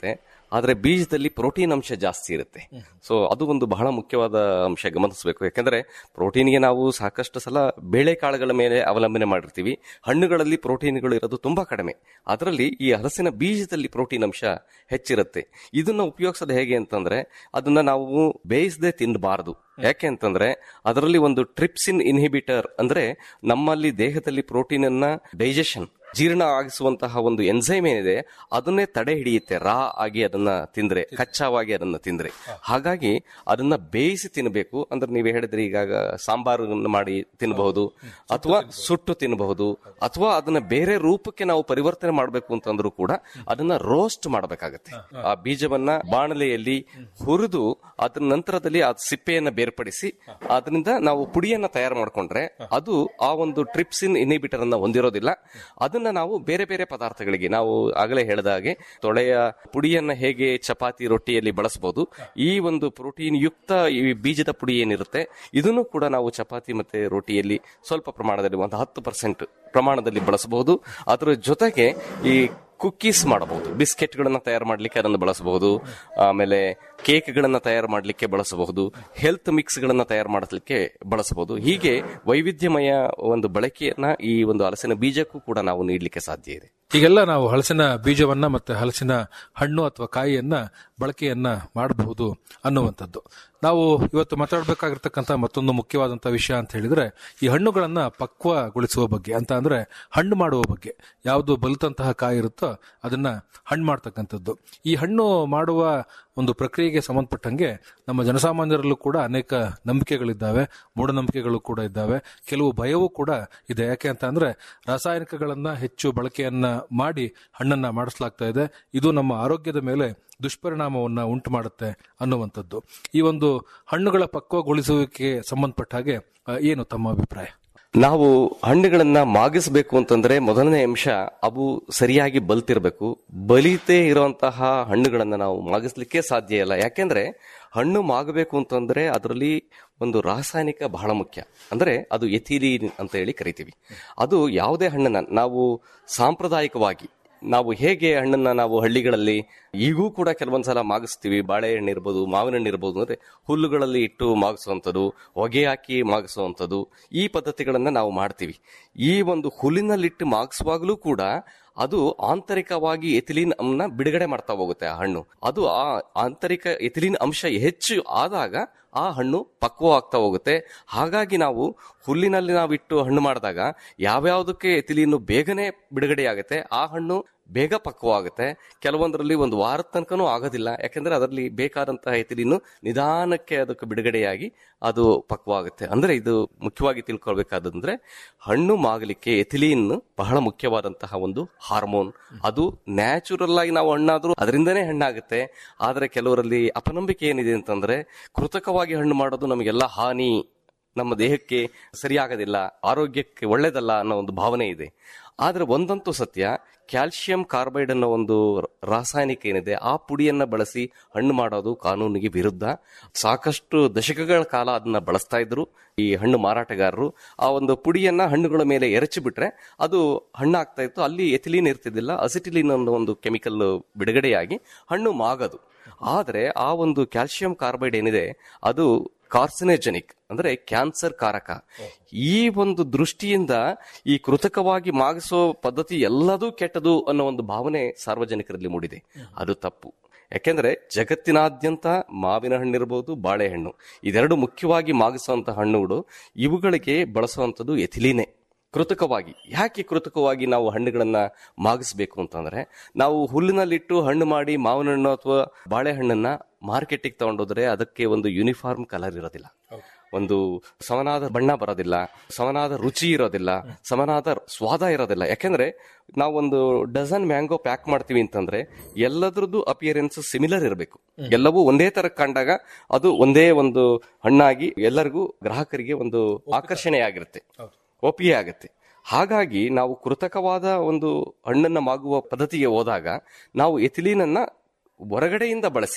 ಆದ್ರೆ ಬೀಜದಲ್ಲಿ ಪ್ರೋಟೀನ್ ಅಂಶ ಜಾಸ್ತಿ ಇರುತ್ತೆ ಸೊ ಅದು ಒಂದು ಬಹಳ ಮುಖ್ಯವಾದ ಅಂಶ ಗಮನಿಸಬೇಕು ಯಾಕಂದ್ರೆ ಪ್ರೋಟೀನ್ಗೆ ನಾವು ಸಾಕಷ್ಟು ಸಲ ಬೇಳೆಕಾಳುಗಳ ಮೇಲೆ ಅವಲಂಬನೆ ಮಾಡಿರ್ತೀವಿ ಹಣ್ಣುಗಳಲ್ಲಿ ಪ್ರೋಟೀನ್ಗಳು ಇರೋದು ತುಂಬಾ ಕಡಿಮೆ ಅದರಲ್ಲಿ ಈ ಹಲಸಿನ ಬೀಜದಲ್ಲಿ ಪ್ರೋಟೀನ್ ಅಂಶ ಹೆಚ್ಚಿರುತ್ತೆ ಇದನ್ನ ಉಪಯೋಗಿಸೋದು ಹೇಗೆ ಅಂತಂದ್ರೆ ಅದನ್ನ ನಾವು ಬೇಯಿಸದೆ ತಿನ್ನಬಾರದು ಯಾಕೆ ಅಂತಂದ್ರೆ ಅದರಲ್ಲಿ ಒಂದು ಟ್ರಿಪ್ಸಿನ್ ಇನ್ಹಿಬಿಟರ್ ಅಂದ್ರೆ ನಮ್ಮಲ್ಲಿ ದೇಹದಲ್ಲಿ ಪ್ರೋಟೀನ್ ಅನ್ನ ಡೈಜೆಷನ್ ಜೀರ್ಣ ಆಗಿಸುವಂತಹ ಒಂದು ಎನ್ಸೈಮ್ ಏನಿದೆ ಅದನ್ನೇ ತಡೆ ಹಿಡಿಯುತ್ತೆ ರಾ ಆಗಿ ಅದನ್ನ ತಿಂದ್ರೆ ಕಚ್ಚಾವಾಗಿ ಅದನ್ನ ತಿಂದ್ರೆ ಹಾಗಾಗಿ ಅದನ್ನ ಬೇಯಿಸಿ ತಿನ್ನಬೇಕು ಅಂದ್ರೆ ನೀವು ಹೇಳಿದ್ರಿ ಈಗ ಸಾಂಬಾರು ಮಾಡಿ ತಿನ್ನಬಹುದು ಅಥವಾ ಸುಟ್ಟು ತಿನ್ನಬಹುದು ಅಥವಾ ಅದನ್ನ ಬೇರೆ ರೂಪಕ್ಕೆ ನಾವು ಪರಿವರ್ತನೆ ಮಾಡಬೇಕು ಅಂತಂದ್ರೂ ಕೂಡ ಅದನ್ನ ರೋಸ್ಟ್ ಮಾಡಬೇಕಾಗತ್ತೆ ಆ ಬೀಜವನ್ನ ಬಾಣಲೆಯಲ್ಲಿ ಹುರಿದು ಅದ್ರ ನಂತರದಲ್ಲಿ ಆ ಸಿಪ್ಪೆಯನ್ನ ಬೇರ್ಪಡಿಸಿ ಅದರಿಂದ ನಾವು ಪುಡಿಯನ್ನ ತಯಾರು ಮಾಡ್ಕೊಂಡ್ರೆ ಅದು ಆ ಒಂದು ಟ್ರಿಪ್ಸಿನ್ ಇನಿಬಿಟರ್ ಅನ್ನ ಹೊಂದಿರೋದಿಲ್ಲ ಅದನ್ನ ನಾವು ಬೇರೆ ಬೇರೆ ಪದಾರ್ಥಗಳಿಗೆ ನಾವು ಆಗಲೇ ಹೇಳಿದ ಹಾಗೆ ತೊಳೆಯ ಪುಡಿಯನ್ನ ಹೇಗೆ ಚಪಾತಿ ರೊಟ್ಟಿಯಲ್ಲಿ ಬಳಸಬಹುದು ಈ ಒಂದು ಪ್ರೋಟೀನ್ ಯುಕ್ತ ಈ ಬೀಜದ ಪುಡಿ ಏನಿರುತ್ತೆ ಇದನ್ನು ಕೂಡ ನಾವು ಚಪಾತಿ ಮತ್ತೆ ರೊಟ್ಟಿಯಲ್ಲಿ ಸ್ವಲ್ಪ ಪ್ರಮಾಣದಲ್ಲಿ ಒಂದು ಹತ್ತು ಪರ್ಸೆಂಟ್ ಪ್ರಮಾಣದಲ್ಲಿ ಬಳಸಬಹುದು ಅದರ ಜೊತೆಗೆ ಈ ಕುಕ್ಕೀಸ್ ಮಾಡಬಹುದು ಬಿಸ್ಕೆಟ್ಗಳನ್ನ ತಯಾರು ಮಾಡಲಿಕ್ಕೆ ಅದನ್ನು ಬಳಸಬಹುದು ಆಮೇಲೆ ಕೇಕ್ಗಳನ್ನ ತಯಾರು ಮಾಡಲಿಕ್ಕೆ ಬಳಸಬಹುದು ಹೆಲ್ತ್ ಮಿಕ್ಸ್ ಗಳನ್ನ ತಯಾರು ಮಾಡಲಿಕ್ಕೆ ಬಳಸಬಹುದು ಹೀಗೆ ವೈವಿಧ್ಯಮಯ ಒಂದು ಬಳಕೆಯನ್ನ ಈ ಒಂದು ಹಲಸಿನ ಬೀಜಕ್ಕೂ ಕೂಡ ನಾವು ನೀಡಲಿಕ್ಕೆ ಸಾಧ್ಯ ಇದೆ ಈಗೆಲ್ಲ ನಾವು ಹಲಸಿನ ಬೀಜವನ್ನ ಮತ್ತೆ ಹಲಸಿನ ಹಣ್ಣು ಅಥವಾ ಕಾಯಿಯನ್ನ ಬಳಕೆಯನ್ನ ಮಾಡಬಹುದು ಅನ್ನುವಂಥದ್ದು ನಾವು ಇವತ್ತು ಮಾತಾಡಬೇಕಾಗಿರ್ತಕ್ಕಂಥ ಮತ್ತೊಂದು ಮುಖ್ಯವಾದಂತಹ ವಿಷಯ ಅಂತ ಹೇಳಿದ್ರೆ ಈ ಹಣ್ಣುಗಳನ್ನ ಪಕ್ವಗೊಳಿಸುವ ಬಗ್ಗೆ ಅಂತ ಅಂದ್ರೆ ಹಣ್ಣು ಮಾಡುವ ಬಗ್ಗೆ ಯಾವುದು ಬಲಿತಂತಹ ಕಾಯಿ ಇರುತ್ತೋ ಅದನ್ನ ಹಣ್ಣು ಮಾಡ್ತಕ್ಕಂಥದ್ದು ಈ ಹಣ್ಣು ಮಾಡುವ ಒಂದು ಪ್ರಕ್ರಿಯೆಗೆ ಸಂಬಂಧಪಟ್ಟಂಗೆ ನಮ್ಮ ಜನಸಾಮಾನ್ಯರಲ್ಲೂ ಕೂಡ ಅನೇಕ ನಂಬಿಕೆಗಳಿದ್ದಾವೆ ಮೂಢನಂಬಿಕೆಗಳು ಕೂಡ ಇದ್ದಾವೆ ಕೆಲವು ಭಯವೂ ಕೂಡ ಇದೆ ಯಾಕೆ ಅಂತ ಅಂದ್ರೆ ರಾಸಾಯನಿಕಗಳನ್ನ ಹೆಚ್ಚು ಬಳಕೆಯನ್ನ ಮಾಡಿ ಹಣ್ಣನ್ನ ಮಾಡಿಸಲಾಗ್ತಾ ಇದೆ ಇದು ನಮ್ಮ ಆರೋಗ್ಯದ ಮೇಲೆ ದುಷ್ಪರಿಣಾಮವನ್ನ ಉಂಟು ಮಾಡುತ್ತೆ ಅನ್ನುವಂಥದ್ದು ಈ ಒಂದು ಹಣ್ಣುಗಳ ಪಕ್ವಗೊಳಿಸುವಿಕೆ ಸಂಬಂಧಪಟ್ಟ ಹಾಗೆ ಆ, ಏನು ತಮ್ಮ ಅಭಿಪ್ರಾಯ ನಾವು ಹಣ್ಣುಗಳನ್ನ ಮಾಗಿಸಬೇಕು ಅಂತಂದ್ರೆ ಮೊದಲನೇ ಅಂಶ ಅವು ಸರಿಯಾಗಿ ಬಲ್ತಿರ್ಬೇಕು ಬಲಿತೇ ಇರುವಂತಹ ಹಣ್ಣುಗಳನ್ನ ನಾವು ಮಾಗಿಸ್ಲಿಕ್ಕೆ ಸಾಧ್ಯ ಇಲ್ಲ ಯಾಕೆಂದ್ರೆ ಹಣ್ಣು ಮಾಗಬೇಕು ಅಂತಂದ್ರೆ ಅದರಲ್ಲಿ ಒಂದು ರಾಸಾಯನಿಕ ಬಹಳ ಮುಖ್ಯ ಅಂದ್ರೆ ಅದು ಎಥಿಲೀನ್ ಅಂತ ಹೇಳಿ ಕರಿತೀವಿ ಅದು ಯಾವುದೇ ಹಣ್ಣನ್ನ ನಾವು ಸಾಂಪ್ರದಾಯಿಕವಾಗಿ ನಾವು ಹೇಗೆ ಹಣ್ಣನ್ನ ನಾವು ಹಳ್ಳಿಗಳಲ್ಲಿ ಈಗೂ ಕೂಡ ಕೆಲವೊಂದ್ಸಲ ಮಾಗಿಸ್ತೀವಿ ಬಾಳೆಹಣ್ಣು ಇರ್ಬೋದು ಮಾವಿನ ಹಣ್ಣು ಇರ್ಬೋದು ಅಂದ್ರೆ ಹುಲ್ಲುಗಳಲ್ಲಿ ಇಟ್ಟು ಮಾಗಿಸುವಂಥದ್ದು ಹೊಗೆ ಹಾಕಿ ಮಾಗಿಸುವಂಥದ್ದು ಈ ಪದ್ಧತಿಗಳನ್ನ ನಾವು ಮಾಡ್ತೀವಿ ಈ ಒಂದು ಹುಲ್ಲಿನಲ್ಲಿಟ್ಟು ಮಾಗಿಸುವಾಗಲೂ ಕೂಡ ಅದು ಆಂತರಿಕವಾಗಿ ಎಥಿಲಿನ್ ಅನ್ನ ಬಿಡುಗಡೆ ಮಾಡ್ತಾ ಹೋಗುತ್ತೆ ಆ ಹಣ್ಣು ಅದು ಆ ಆಂತರಿಕ ಎಥಿಲಿನ್ ಅಂಶ ಹೆಚ್ಚು ಆದಾಗ ಆ ಹಣ್ಣು ಪಕ್ವ ಆಗ್ತಾ ಹೋಗುತ್ತೆ ಹಾಗಾಗಿ ನಾವು ಹುಲ್ಲಿನಲ್ಲಿ ನಾವು ಇಟ್ಟು ಹಣ್ಣು ಮಾಡಿದಾಗ ಯಾವ್ಯಾವುದಕ್ಕೆ ಎಥಿಲಿನ್ ಬೇಗನೆ ಬಿಡುಗಡೆ ಆಗುತ್ತೆ ಆ ಹಣ್ಣು ಬೇಗ ಪಕ್ವ ಆಗುತ್ತೆ ಕೆಲವೊಂದರಲ್ಲಿ ಒಂದು ವಾರದ ತನಕನೂ ಆಗೋದಿಲ್ಲ ಯಾಕಂದ್ರೆ ಅದರಲ್ಲಿ ಬೇಕಾದಂತಹ ಎಥಿಲಿನ್ ನಿಧಾನಕ್ಕೆ ಅದಕ್ಕೆ ಬಿಡುಗಡೆಯಾಗಿ ಅದು ಪಕ್ವ ಆಗುತ್ತೆ ಅಂದ್ರೆ ಇದು ಮುಖ್ಯವಾಗಿ ತಿಳ್ಕೊಳ್ಬೇಕಾದಂದ್ರೆ ಹಣ್ಣು ಮಾಗಲಿಕ್ಕೆ ಎಥಿಲಿನ್ ಬಹಳ ಮುಖ್ಯವಾದಂತಹ ಒಂದು ಹಾರ್ಮೋನ್ ಅದು ನ್ಯಾಚುರಲ್ ಆಗಿ ನಾವು ಹಣ್ಣಾದ್ರೂ ಅದರಿಂದನೇ ಹಣ್ಣಾಗುತ್ತೆ ಆದ್ರೆ ಕೆಲವರಲ್ಲಿ ಅಪನಂಬಿಕೆ ಏನಿದೆ ಅಂತಂದ್ರೆ ಕೃತಕವಾಗಿ ಹಣ್ಣು ಮಾಡೋದು ನಮಗೆಲ್ಲ ಹಾನಿ ನಮ್ಮ ದೇಹಕ್ಕೆ ಸರಿಯಾಗೋದಿಲ್ಲ ಆರೋಗ್ಯಕ್ಕೆ ಒಳ್ಳೇದಲ್ಲ ಅನ್ನೋ ಒಂದು ಭಾವನೆ ಇದೆ ಆದ್ರೆ ಒಂದಂತೂ ಸತ್ಯ ಕ್ಯಾಲ್ಸಿಯಂ ಕಾರ್ಬೈಡ್ ಅನ್ನೋ ಒಂದು ರಾಸಾಯನಿಕ ಏನಿದೆ ಆ ಪುಡಿಯನ್ನ ಬಳಸಿ ಹಣ್ಣು ಮಾಡೋದು ಕಾನೂನಿಗೆ ವಿರುದ್ಧ ಸಾಕಷ್ಟು ದಶಕಗಳ ಕಾಲ ಅದನ್ನ ಬಳಸ್ತಾ ಇದ್ರು ಈ ಹಣ್ಣು ಮಾರಾಟಗಾರರು ಆ ಒಂದು ಪುಡಿಯನ್ನ ಹಣ್ಣುಗಳ ಮೇಲೆ ಎರಚಿ ಬಿಟ್ರೆ ಅದು ಹಣ್ಣಾಗ್ತಾ ಇತ್ತು ಅಲ್ಲಿ ಎಥಿಲಿನ್ ಇರ್ತಿದ್ದಿಲ್ಲ ಅಸಿಟಿಲಿನ್ ಅನ್ನೋ ಒಂದು ಕೆಮಿಕಲ್ ಬಿಡುಗಡೆಯಾಗಿ ಹಣ್ಣು ಮಾಗದು ಆದ್ರೆ ಆ ಒಂದು ಕ್ಯಾಲ್ಸಿಯಂ ಕಾರ್ಬೈಡ್ ಏನಿದೆ ಅದು ಕಾರ್ಸಿನೆಜೆನಿಕ್ ಅಂದ್ರೆ ಕ್ಯಾನ್ಸರ್ ಕಾರಕ ಈ ಒಂದು ದೃಷ್ಟಿಯಿಂದ ಈ ಕೃತಕವಾಗಿ ಮಾಗಿಸೋ ಪದ್ಧತಿ ಎಲ್ಲದೂ ಕೆಟ್ಟದು ಅನ್ನೋ ಒಂದು ಭಾವನೆ ಸಾರ್ವಜನಿಕರಲ್ಲಿ ಮೂಡಿದೆ ಅದು ತಪ್ಪು ಯಾಕೆಂದ್ರೆ ಜಗತ್ತಿನಾದ್ಯಂತ ಮಾವಿನ ಹಣ್ಣಿರ್ಬೋದು ಬಾಳೆಹಣ್ಣು ಇದೆರಡು ಮುಖ್ಯವಾಗಿ ಮಾಗಿಸುವಂತಹ ಹಣ್ಣುಗಳು ಇವುಗಳಿಗೆ ಬಳಸುವಂಥದ್ದು ಎಥಿಲಿನೇ ಕೃತಕವಾಗಿ ಯಾಕೆ ಕೃತಕವಾಗಿ ನಾವು ಹಣ್ಣುಗಳನ್ನ ಮಾಗಿಸ್ಬೇಕು ಅಂತಂದ್ರೆ ನಾವು ಹುಲ್ಲಿನಲ್ಲಿಟ್ಟು ಹಣ್ಣು ಮಾಡಿ ಮಾವಿನ ಹಣ್ಣು ಅಥವಾ ಬಾಳೆಹಣ್ಣನ್ನ ಮಾರ್ಕೆಟಿಗೆ ತಗೊಂಡೋದ್ರೆ ಅದಕ್ಕೆ ಒಂದು ಯೂನಿಫಾರ್ಮ್ ಕಲರ್ ಇರೋದಿಲ್ಲ ಒಂದು ಸಮನಾದ ಬಣ್ಣ ಬರೋದಿಲ್ಲ ಸಮನಾದ ರುಚಿ ಇರೋದಿಲ್ಲ ಸಮನಾದ ಸ್ವಾದ ಇರೋದಿಲ್ಲ ಯಾಕೆಂದ್ರೆ ನಾವೊಂದು ಡಜನ್ ಮ್ಯಾಂಗೋ ಪ್ಯಾಕ್ ಮಾಡ್ತೀವಿ ಅಂತಂದ್ರೆ ಎಲ್ಲದ್ರದ್ದು ಅಪಿಯರೆನ್ಸ್ ಸಿಮಿಲರ್ ಇರಬೇಕು ಎಲ್ಲವೂ ಒಂದೇ ತರ ಕಂಡಾಗ ಅದು ಒಂದೇ ಒಂದು ಹಣ್ಣಾಗಿ ಎಲ್ಲರಿಗೂ ಗ್ರಾಹಕರಿಗೆ ಒಂದು ಆಕರ್ಷಣೆ ಆಗಿರುತ್ತೆ ಒಪ್ಪಿಗೆ ಆಗುತ್ತೆ ಹಾಗಾಗಿ ನಾವು ಕೃತಕವಾದ ಒಂದು ಹಣ್ಣನ್ನ ಮಾಗುವ ಪದ್ಧತಿಗೆ ಹೋದಾಗ ನಾವು ಎಥಿಲೀನನ್ನ ಹೊರಗಡೆಯಿಂದ ಬಳಸಿ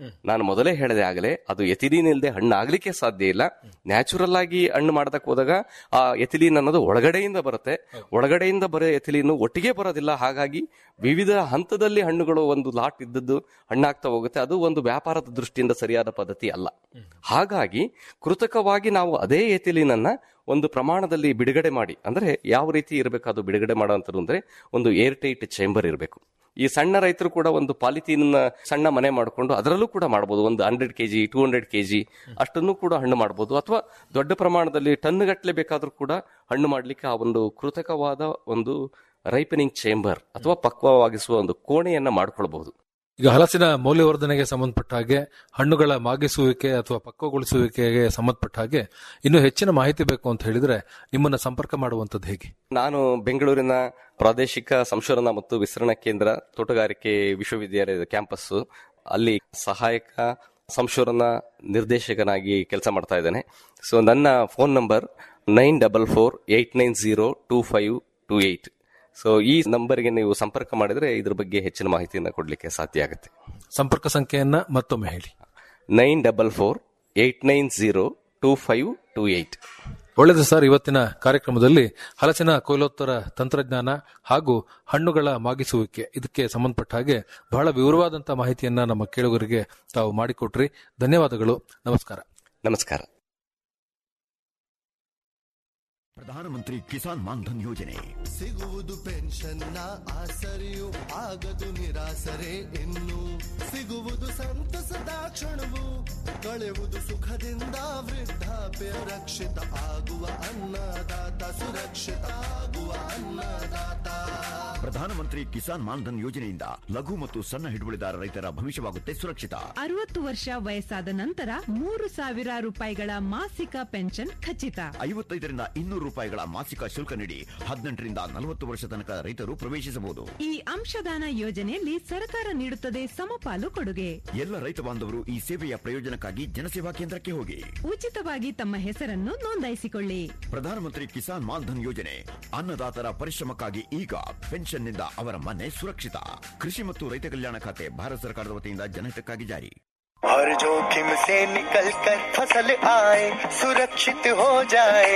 ನಾನು ಮೊದಲೇ ಹೇಳಿದೆ ಆಗಲೇ ಅದು ಎಥಿಲೀನ್ ಇಲ್ಲದೆ ಹಣ್ಣು ಆಗ್ಲಿಕ್ಕೆ ಸಾಧ್ಯ ಇಲ್ಲ ನ್ಯಾಚುರಲ್ ಆಗಿ ಹಣ್ಣು ಮಾಡದಕ್ಕೆ ಹೋದಾಗ ಆ ಎಥಿಲೀನ್ ಅನ್ನೋದು ಒಳಗಡೆಯಿಂದ ಬರುತ್ತೆ ಒಳಗಡೆಯಿಂದ ಬರೋ ಎಥಿಲೀನು ಒಟ್ಟಿಗೆ ಬರೋದಿಲ್ಲ ಹಾಗಾಗಿ ವಿವಿಧ ಹಂತದಲ್ಲಿ ಹಣ್ಣುಗಳು ಒಂದು ಲಾಟ್ ಇದ್ದದ್ದು ಹಣ್ಣಾಗ್ತಾ ಹೋಗುತ್ತೆ ಅದು ಒಂದು ವ್ಯಾಪಾರದ ದೃಷ್ಟಿಯಿಂದ ಸರಿಯಾದ ಪದ್ಧತಿ ಅಲ್ಲ ಹಾಗಾಗಿ ಕೃತಕವಾಗಿ ನಾವು ಅದೇ ಎಥಿಲೀನನ್ನ ಒಂದು ಪ್ರಮಾಣದಲ್ಲಿ ಬಿಡುಗಡೆ ಮಾಡಿ ಅಂದ್ರೆ ಯಾವ ರೀತಿ ಇರಬೇಕು ಅದು ಬಿಡುಗಡೆ ಮಾಡುವಂಥದ್ದು ಅಂದ್ರೆ ಒಂದು ಏರ್ ಟೈಟ್ ಚೇಂಬರ್ ಇರಬೇಕು ಈ ಸಣ್ಣ ರೈತರು ಕೂಡ ಒಂದು ಪಾಲಿಥೀನ್ ಸಣ್ಣ ಮನೆ ಮಾಡಿಕೊಂಡು ಅದರಲ್ಲೂ ಕೂಡ ಮಾಡಬಹುದು ಒಂದು hundred kg two hundred kg ಅಷ್ಟನ್ನು ಕೂಡ ಹಣ್ಣು ಮಾಡಬಹುದು ಅಥವಾ ದೊಡ್ಡ ಪ್ರಮಾಣದಲ್ಲಿ ಟನ್ ಗಟ್ಟಲೆ ಬೇಕಾದ್ರೂ ಕೂಡ ಹಣ್ಣು ಮಾಡಲಿಕ್ಕೆ ಆ ಒಂದು ಕೃತಕವಾದ ಒಂದು ರೈಪನಿಂಗ್ ಚೇಂಬರ್ ಅಥವಾ ಪಕ್ವವಾಗಿಸುವ ಒಂದು ಕೋಣೆಯನ್ನ ಮಾಡ್ಕೊಳ್ಬಹುದು ಈಗ ಹಲಸಿನ ಮೌಲ್ಯವರ್ಧನೆಗೆ ಸಂಬಂಧಪಟ್ಟ ಹಾಗೆ ಹಣ್ಣುಗಳ ಮಾಗಿಸುವಿಕೆ ಅಥವಾ ಪಕ್ವಗೊಳಿಸುವಿಕೆಗೆ ಸಂಬಂಧಪಟ್ಟ ಹಾಗೆ ಇನ್ನೂ ಹೆಚ್ಚಿನ ಮಾಹಿತಿ ಬೇಕು ಅಂತ ಹೇಳಿದ್ರೆ ನಿಮ್ಮನ್ನ ಸಂಪರ್ಕ ಮಾಡುವಂತದ್ದು ಹೇಗೆ ನಾನು ಬೆಂಗಳೂರಿನ ಪ್ರಾದೇಶಿಕ ಸಂಶೋಧನಾ ಮತ್ತು ವಿಸ್ತರಣಾ ಕೇಂದ್ರ ತೋಟಗಾರಿಕೆ ವಿಶ್ವವಿದ್ಯಾಲಯದ ಕ್ಯಾಂಪಸ್ ಅಲ್ಲಿ ಸಹಾಯಕ ಸಂಶೋಧನಾ ನಿರ್ದೇಶಕನಾಗಿ ಕೆಲಸ ಮಾಡ್ತಾ ಇದ್ದೇನೆ ಸೊ ನನ್ನ phone number nine double four eight nine zero two five two eight so ಈ ನಂಬರ್ಗೆ ನೀವು ಸಂಪರ್ಕ ಮಾಡಿದ್ರೆ ಇದ್ರ ಬಗ್ಗೆ ಹೆಚ್ಚಿನ ಮಾಹಿತಿಯನ್ನು ಕೊಡಲಿಕ್ಕೆ ಸಾಧ್ಯ ಆಗುತ್ತೆ ಸಂಪರ್ಕ ಸಂಖ್ಯೆಯನ್ನ ಮತ್ತೊಮ್ಮೆ ಹೇಳಿ nine double four eight nine zero two five two eight ಒಳ್ಳೆಯದು ಸರ್ ಇವತ್ತಿನ ಕಾರ್ಯಕ್ರಮದಲ್ಲಿ ಹಲಸಿನ ಕೊಯ್ಲೋತ್ತರ ತಂತ್ರಜ್ಞಾನ ಹಾಗೂ ಹಣ್ಣುಗಳ ಮಾಗಿಸುವಿಕೆ ಇದಕ್ಕೆ ಸಂಬಂಧಪಟ್ಟ ಹಾಗೆ ಬಹಳ ವಿವರವಾದಂತಹ ಮಾಹಿತಿಯನ್ನ ನಮ್ಮ ಕೇಳುಗರಿಗೆ ತಾವು ಮಾಡಿಕೊಟ್ರಿ ಧನ್ಯವಾದಗಳು ನಮಸ್ಕಾರ ನಮಸ್ಕಾರ ಪ್ರಧಾನಮಂತ್ರಿ ಕಿಸಾನ್ ಮಾನ್ಧನ್ ಯೋಜನೆ ಸಿಗುವುದು ಪೆನ್ಷನ್ನ ಆಸರೆಯು ಆಗದು ನಿರಾಸರೆ ಇನ್ನು ಸಿಗುವುದು ಸಂತಸದ ಕ್ಷಣವು ಕಳೆಯುವುದು ಸುಖದಿಂದ ವೃದ್ಧಾಪ್ಯ ರಕ್ಷಿತ ಆಗುವ ಅನ್ನದಾತ ಸುರಕ್ಷಿತ ಆಗುವ ಅನ್ನದಾತ ಪ್ರಧಾನಮಂತ್ರಿ ಕಿಸಾನ್ ಮಾನ್ಧನ್ ಯೋಜನೆಯಿಂದ ಲಘು ಮತ್ತು ಸಣ್ಣ ಹಿಡುವಳಿದಾರ ರೈತರ ಭವಿಷ್ಯವಾಗುತ್ತೆ ಸುರಕ್ಷಿತ ಅರವತ್ತು ವರ್ಷ ವಯಸ್ಸಾದ ನಂತರ ಮೂರು ಸಾವಿರ ರೂಪಾಯಿಗಳ ಮಾಸಿಕ ಪೆನ್ಷನ್ ಖಚಿತ ಐವತ್ತೈದರಿಂದ ಇನ್ನೂರು ರೂಪಾಯಿಗಳ ಮಾಸಿಕ ಶುಲ್ಕ ನೀಡಿ ಹದಿನೆಂಟರಿಂದ ನಲವತ್ತು ವರ್ಷ ತನಕ ರೈತರು ಪ್ರವೇಶಿಸಬಹುದು ಈ ಅಂಶದಾನ ಯೋಜನೆಯಲ್ಲಿ ಸರ್ಕಾರ ನೀಡುತ್ತದೆ ಸಮಪಾಲು ಕೊಡುಗೆ ಎಲ್ಲ ರೈತ ಬಾಂಧವರು ಈ ಸೇವೆಯ ಪ್ರಯೋಜನಕ್ಕಾಗಿ ಜನಸೇವಾ ಕೇಂದ್ರಕ್ಕೆ ಹೋಗಿ ಉಚಿತವಾಗಿ ತಮ್ಮ ಹೆಸರನ್ನು ನೋಂದಾಯಿಸಿಕೊಳ್ಳಿ ಪ್ರಧಾನಮಂತ್ರಿ ಕಿಸಾನ್ ಮಾನ್ಧನ್ ಯೋಜನೆ ಅನ್ನದಾತರ ಪರಿಶ್ರಮಕ್ಕಾಗಿ ಈಗ ಪೆನ್ಷನ್ನಿಂದ ಅವರ ಮನೆ ಸುರಕ್ಷಿತ ಕೃಷಿ ಮತ್ತು ರೈತ ಕಲ್ಯಾಣ ಖಾತೆ ಭಾರತ ಸರ್ಕಾರದ ವತಿಯಿಂದ ಜನಹಿತಕ್ಕಾಗಿ ಜಾರಿ हर जोखिम से निकल कर फसल आए सुरक्षित हो जाए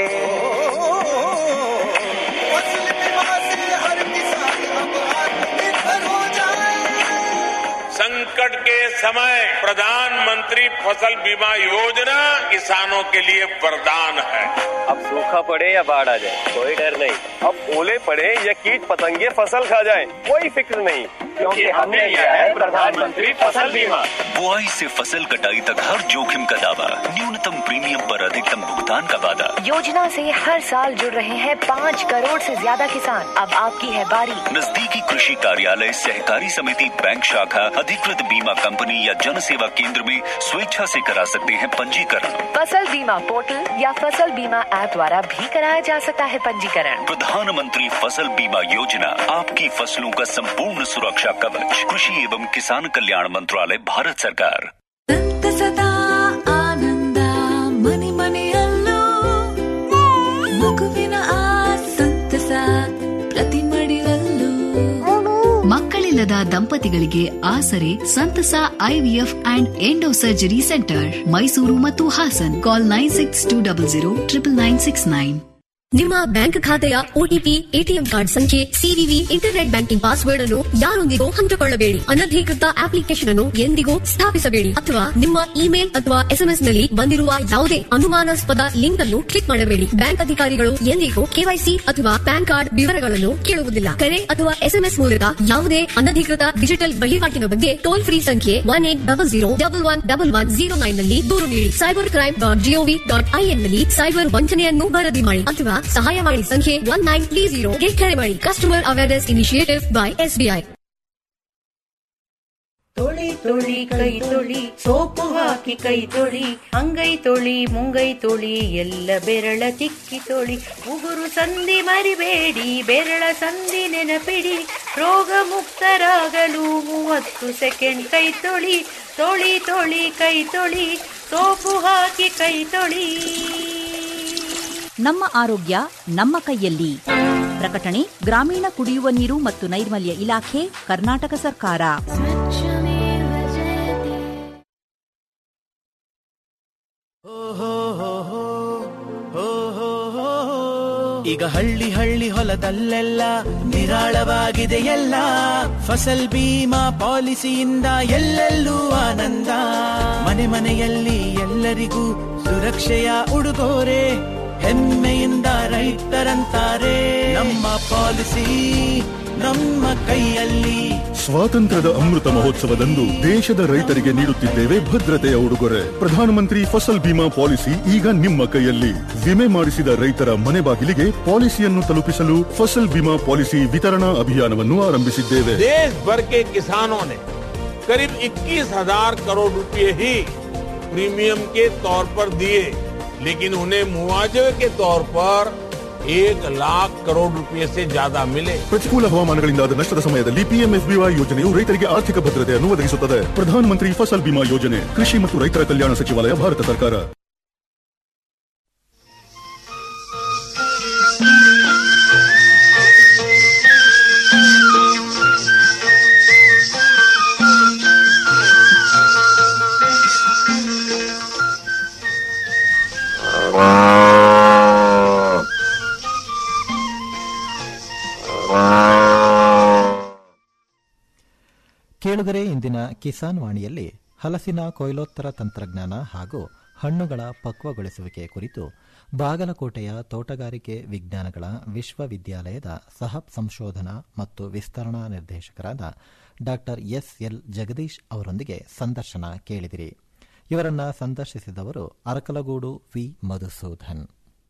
फसल बीमा से हर किसान अब आत्मनिर्भर हो जाए संकट के समय प्रधानमंत्री फसल बीमा योजना किसानों के लिए वरदान है अब सूखा पड़े या बाढ़ आ जाए कोई डर नहीं अब ओले पड़े या कीट पतंगे फसल खा जाए कोई फिक्र नहीं क्योंकि हमने लिया है प्रधानमंत्री फसल बीमा बुआई से फसल कटाई तक हर जोखिम का दावा न्यूनतम प्रीमियम पर अधिकतम भुगतान का वादा योजना से हर साल जुड़ रहे हैं पाँच करोड़ से ज्यादा किसान अब आपकी है बारी नजदीकी कृषि कार्यालय सहकारी समिति बैंक शाखा अधिकृत बीमा कंपनी या जन सेवा केंद्र में स्वेच्छा से करा सकते हैं पंजीकरण फसल बीमा पोर्टल या फसल बीमा ऐप द्वारा भी कराया जा सकता है पंजीकरण प्रधानमंत्री फसल बीमा योजना आपकी फसलों का संपूर्ण सुरक्षा कवच कृषि एवं किसान कल्याण मंत्रालय भारत सरकार ಸದಾ ಆನಂದ ಮನೆ ಮನೆಯಲ್ಲೂ ಮಗುವಿನ ಆ ಸಂತಸ ಪ್ರತಿ ಮಡಿಲಲ್ಲೂ ಮಕ್ಕಳಿಲ್ಲದ ದಂಪತಿಗಳಿಗೆ ಆಸರೆ ಸಂತಸ IVF and endo surgery centre Mysuru ಮತ್ತು Hassan call nine six two double zero triple nine six nine ನಿಮ್ಮ ಬ್ಯಾಂಕ್ ಖಾತೆಯ ಒಟಿಪಿ ಎಟಿಎಂ ಕಾರ್ಡ್ ಸಂಖ್ಯೆ ಸಿವಿವಿ ಇಂಟರ್ನೆಟ್ ಬ್ಯಾಂಕಿಂಗ್ ಪಾಸ್ವರ್ಡ್ ಅನ್ನು ಯಾರೊಂದಿಗೂ ಹಂಚಿಕೊಳ್ಳಬೇಡಿ ಅನಧಿಕೃತ ಅಪ್ಲಿಕೇಶನ್ ಅನ್ನು ಎಂದಿಗೂ ಸ್ಥಾಪಿಸಬೇಡಿ ಅಥವಾ ನಿಮ್ಮ ಇಮೇಲ್ ಅಥವಾ ಎಸ್ಎಂಎಸ್ ನಲ್ಲಿ ಬಂದಿರುವ ಯಾವುದೇ ಅನುಮಾನಾಸ್ಪದ ಲಿಂಕ್ ಅನ್ನು ಕ್ಲಿಕ್ ಮಾಡಬೇಡಿ ಬ್ಯಾಂಕ್ ಅಧಿಕಾರಿಗಳು ಎಂದಿಗೂ ಕೆವೈಸಿ ಅಥವಾ ಪ್ಯಾನ್ ಕಾರ್ಡ್ ವಿವರಗಳನ್ನು ಕೇಳುವುದಿಲ್ಲ ಕರೆ ಅಥವಾ ಎಸ್ಎಂಎಸ್ ಮೂಲಕ ಯಾವುದೇ ಅನಧಿಕೃತ ಡಿಜಿಟಲ್ ವಹಿವಾಟಿನ ಬಗ್ಗೆ ಟೋಲ್ ಫ್ರೀ ಸಂಖ್ಯೆ one eight double zero double one double one zero nine ನಲ್ಲಿ ದೂರು ನೀಡಿ cyber crime dot GOV dot IN ನಲ್ಲಿ ಸೈಬರ್ ವಂಚನೆಯನ್ನು ವರದಿ ಮಾಡಿ ಅಥವಾ ಸಹಾಯವಾಣಿ ಸಂಖ್ಯೆ ಒನ್ ನೈನ್ ತ್ರೀ ಜೀರೋಗೆ ಕರೆ ಮಾಡಿ customer awareness initiative by SBI ತೊಳಿ ತೊಳಿ ಕೈ ತೊಳಿ ಸೋಪು ಹಾಕಿ ಕೈ ತೊಳಿ ಅಂಗೈ ತೊಳಿ ಮುಂಗೈ ತೊಳಿ ಎಲ್ಲ ಬೆರಳ ತಿಕ್ಕಿ ತೊಳಿ ಉಗುರು ಸಂಧಿ ಮರಿಬೇಡಿ ಬೆರಳ ಸಂಧಿ ನೆನಪಿಡಿ ರೋಗ ಮುಕ್ತರಾಗಲು ಮೂವತ್ತು ಸೆಕೆಂಡ್ ಕೈ ತೊಳಿ ತೊಳಿ ತೊಳಿ ಕೈ ತೊಳಿ ಸೋಪು ಹಾಕಿ ಕೈ ತೊಳಿ ನಮ್ಮ ಆರೋಗ್ಯ ನಮ್ಮ ಕೈಯಲ್ಲಿ ಪ್ರಕಟಣೆ ಗ್ರಾಮೀಣ ಕುಡಿಯುವ ನೀರು ಮತ್ತು ನೈರ್ಮಲ್ಯ ಇಲಾಖೆ ಕರ್ನಾಟಕ ಸರ್ಕಾರ ಈಗ ಹಳ್ಳಿ ಹಳ್ಳಿ ಹೊಲದಲ್ಲೆಲ್ಲ ನಿರಾಳವಾಗಿದೆ ಎಲ್ಲ ಫಸಲ್ ಬೀಮಾ ಪಾಲಿಸಿಯಿಂದ ಎಲ್ಲೆಲ್ಲೂ ಆನಂದ ಮನೆ ಮನೆಯಲ್ಲಿ ಎಲ್ಲರಿಗೂ ಸುರಕ್ಷೆಯ ಉಡುಗೊರೆ ಹೆಮ್ಮೆಯಿಂದ ರೈತರಂತಾರೆ ನಮ್ಮ ಪಾಲಿಸಿ ನಮ್ಮ ಕೈಯಲ್ಲಿ ಸ್ವಾತಂತ್ರ್ಯದ ಅಮೃತ ಮಹೋತ್ಸವದಂದು ದೇಶದ ರೈತರಿಗೆ ನೀಡುತ್ತಿದ್ದೇವೆ ಭದ್ರತೆಯ ಉಡುಗೊರೆ ಪ್ರಧಾನಮಂತ್ರಿ ಫಸಲ್ ಬಿಮಾ ಪಾಲಿಸಿ ಈಗ ನಿಮ್ಮ ಕೈಯಲ್ಲಿ ವಿಮೆ ಮಾಡಿಸಿದ ರೈತರ ಮನೆ ಬಾಗಿಲಿಗೆ ಪಾಲಿಸಿಯನ್ನು ತಲುಪಿಸಲು ಫಸಲ್ ಬಿಮಾ ಪಾಲಿಸಿ ವಿತರಣಾ ಅಭಿಯಾನವನ್ನು ಆರಂಭಿಸಿದ್ದೇವೆ देश भर के किसानों ने करीब 21,000 करोड़ रुपए ही प्रीमियम के तौर पर दिए लेकिन उन्हें मुआवजे के तौर पर एक लाख करोड़ रुपए से ज्यादा मिले ಪ್ರತಿಕೂಲ ಹವಾಮಾನಗಳಿಂದಾದ ನಷ್ಟದ ಸಮಯದಲ್ಲಿ ಪಿಎಂಎಫ್ಬಿವೈ ಯೋಜನೆಯು ರೈತರಿಗೆ ಆರ್ಥಿಕ ಭದ್ರತೆಯನ್ನು ಒದಗಿಸುತ್ತದೆ ಪ್ರಧಾನಮಂತ್ರಿ ಫಸಲ್ ಬಿಮಾ ಯೋಜನೆ ಕೃಷಿ ಮತ್ತು ರೈತರ ಕಲ್ಯಾಣ ಸಚಿವಾಲಯ ಭಾರತ ಸರ್ಕಾರ ಕೇಳುಗರೆ ಇಂದಿನ ಕಿಸಾನ್ ವಾಣಿಯಲ್ಲಿ ಹಲಸಿನ ಕೊಯ್ಲೋತ್ತರ ತಂತ್ರಜ್ಞಾನ ಹಾಗೂ ಹಣ್ಣುಗಳ ಪಕ್ವಗೊಳಿಸುವಿಕೆ ಕುರಿತು ಬಾಗಲಕೋಟೆಯ ತೋಟಗಾರಿಕೆ ವಿಜ್ಞಾನಗಳ ವಿಶ್ವವಿದ್ಯಾಲಯದ ಸಹ ಸಂಶೋಧನಾ ಮತ್ತು ವಿಸ್ತರಣಾ ನಿರ್ದೇಶಕರಾದ ಡಾ ಎಸ್ ಎಲ್ ಜಗದೀಶ್ ಅವರೊಂದಿಗೆ ಸಂದರ್ಶನ ಕೇಳಿದಿರಿ ಇವರನ್ನ ಸಂದರ್ಶಿಸಿದವರು ಅರಕಲಗೂಡು ವಿ ಮಧುಸೂದನ್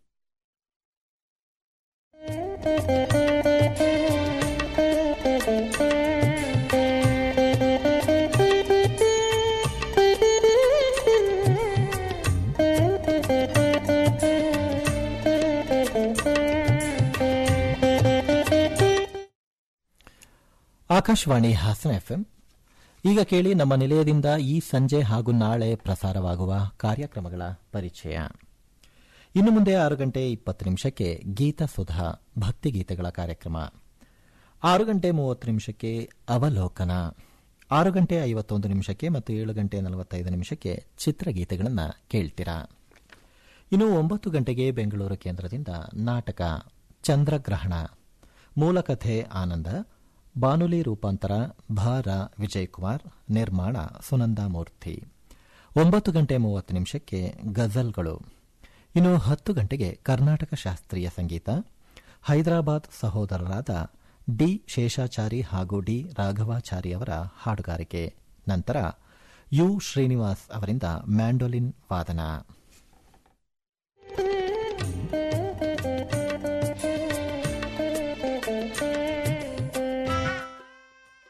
ಆಕಾಶವಾಣಿ ಹಾಸನ ಎಫ್ಎಂ ಈಗ ಕೇಳಿ ನಮ್ಮ ನಿಲಯದಿಂದ ಈ ಸಂಜೆ ಹಾಗೂ ನಾಳೆ ಪ್ರಸಾರವಾಗುವ ಕಾರ್ಯಕ್ರಮಗಳ ಪರಿಚಯ ಇನ್ನು ಮುಂದೆ ಆರು ಗಂಟೆ ಇಪ್ಪತ್ತು ನಿಮಿಷಕ್ಕೆ ಗೀತ ಸುಧಾ ಭಕ್ತಿಗೀತೆಗಳ ಕಾರ್ಯಕ್ರಮ ಆರು ಗಂಟೆ ಮೂವತ್ತು ನಿಮಿಷಕ್ಕೆ ಅವಲೋಕನ ಆರು ಗಂಟೆ ಐವತ್ತೊಂದು ನಿಮಿಷಕ್ಕೆ ಮತ್ತು ಏಳು ಗಂಟೆ ನಲವತ್ತೈದು ನಿಮಿಷಕ್ಕೆ ಚಿತ್ರಗೀತೆಗಳನ್ನು ಕೇಳ್ತೀರಾ ಇನ್ನು ಒಂಬತ್ತು ಗಂಟೆಗೆ ಬೆಂಗಳೂರು ಕೇಂದ್ರದಿಂದ ನಾಟಕ ಚಂದ್ರಗ್ರಹಣ ಮೂಲಕಥೆ ಆನಂದ ಬಾನುಲಿ ರೂಪಾಂತರ ಭಾರ ವಿಜಯಕುಮಾರ್ ನಿರ್ಮಾಣ ಸುನಂದಾ ಮೂರ್ತಿ ಒಂಬತ್ತು ಗಂಟೆ ಮೂವತ್ತು ನಿಮಿಷಕ್ಕೆ ಗಜಲ್ಗಳು ಇನ್ನು ಹತ್ತು ಗಂಟೆಗೆ ಕರ್ನಾಟಕ ಶಾಸ್ತ್ರೀಯ ಸಂಗೀತ ಹೈದರಾಬಾದ್ ಸಹೋದರರಾದ ಡಿ ಶೇಷಾಚಾರಿ ಹಾಗೂ ಡಿ ರಾಘವಾಚಾರಿ ಅವರ ಹಾಡುಗಾರಿಕೆ ನಂತರ ಯು ಶ್ರೀನಿವಾಸ್ ಅವರಿಂದ ಮ್ಯಾಂಡೋಲಿನ್ ವಾದನ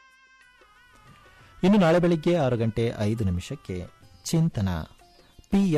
ಇನ್ನು ನಾಳೆ ಬೆಳಿಗ್ಗೆ ಆರು ಗಂಟೆ ಐದು ನಿಮಿಷಕ್ಕೆ ಚಿಂತನ ಪಿಎಂ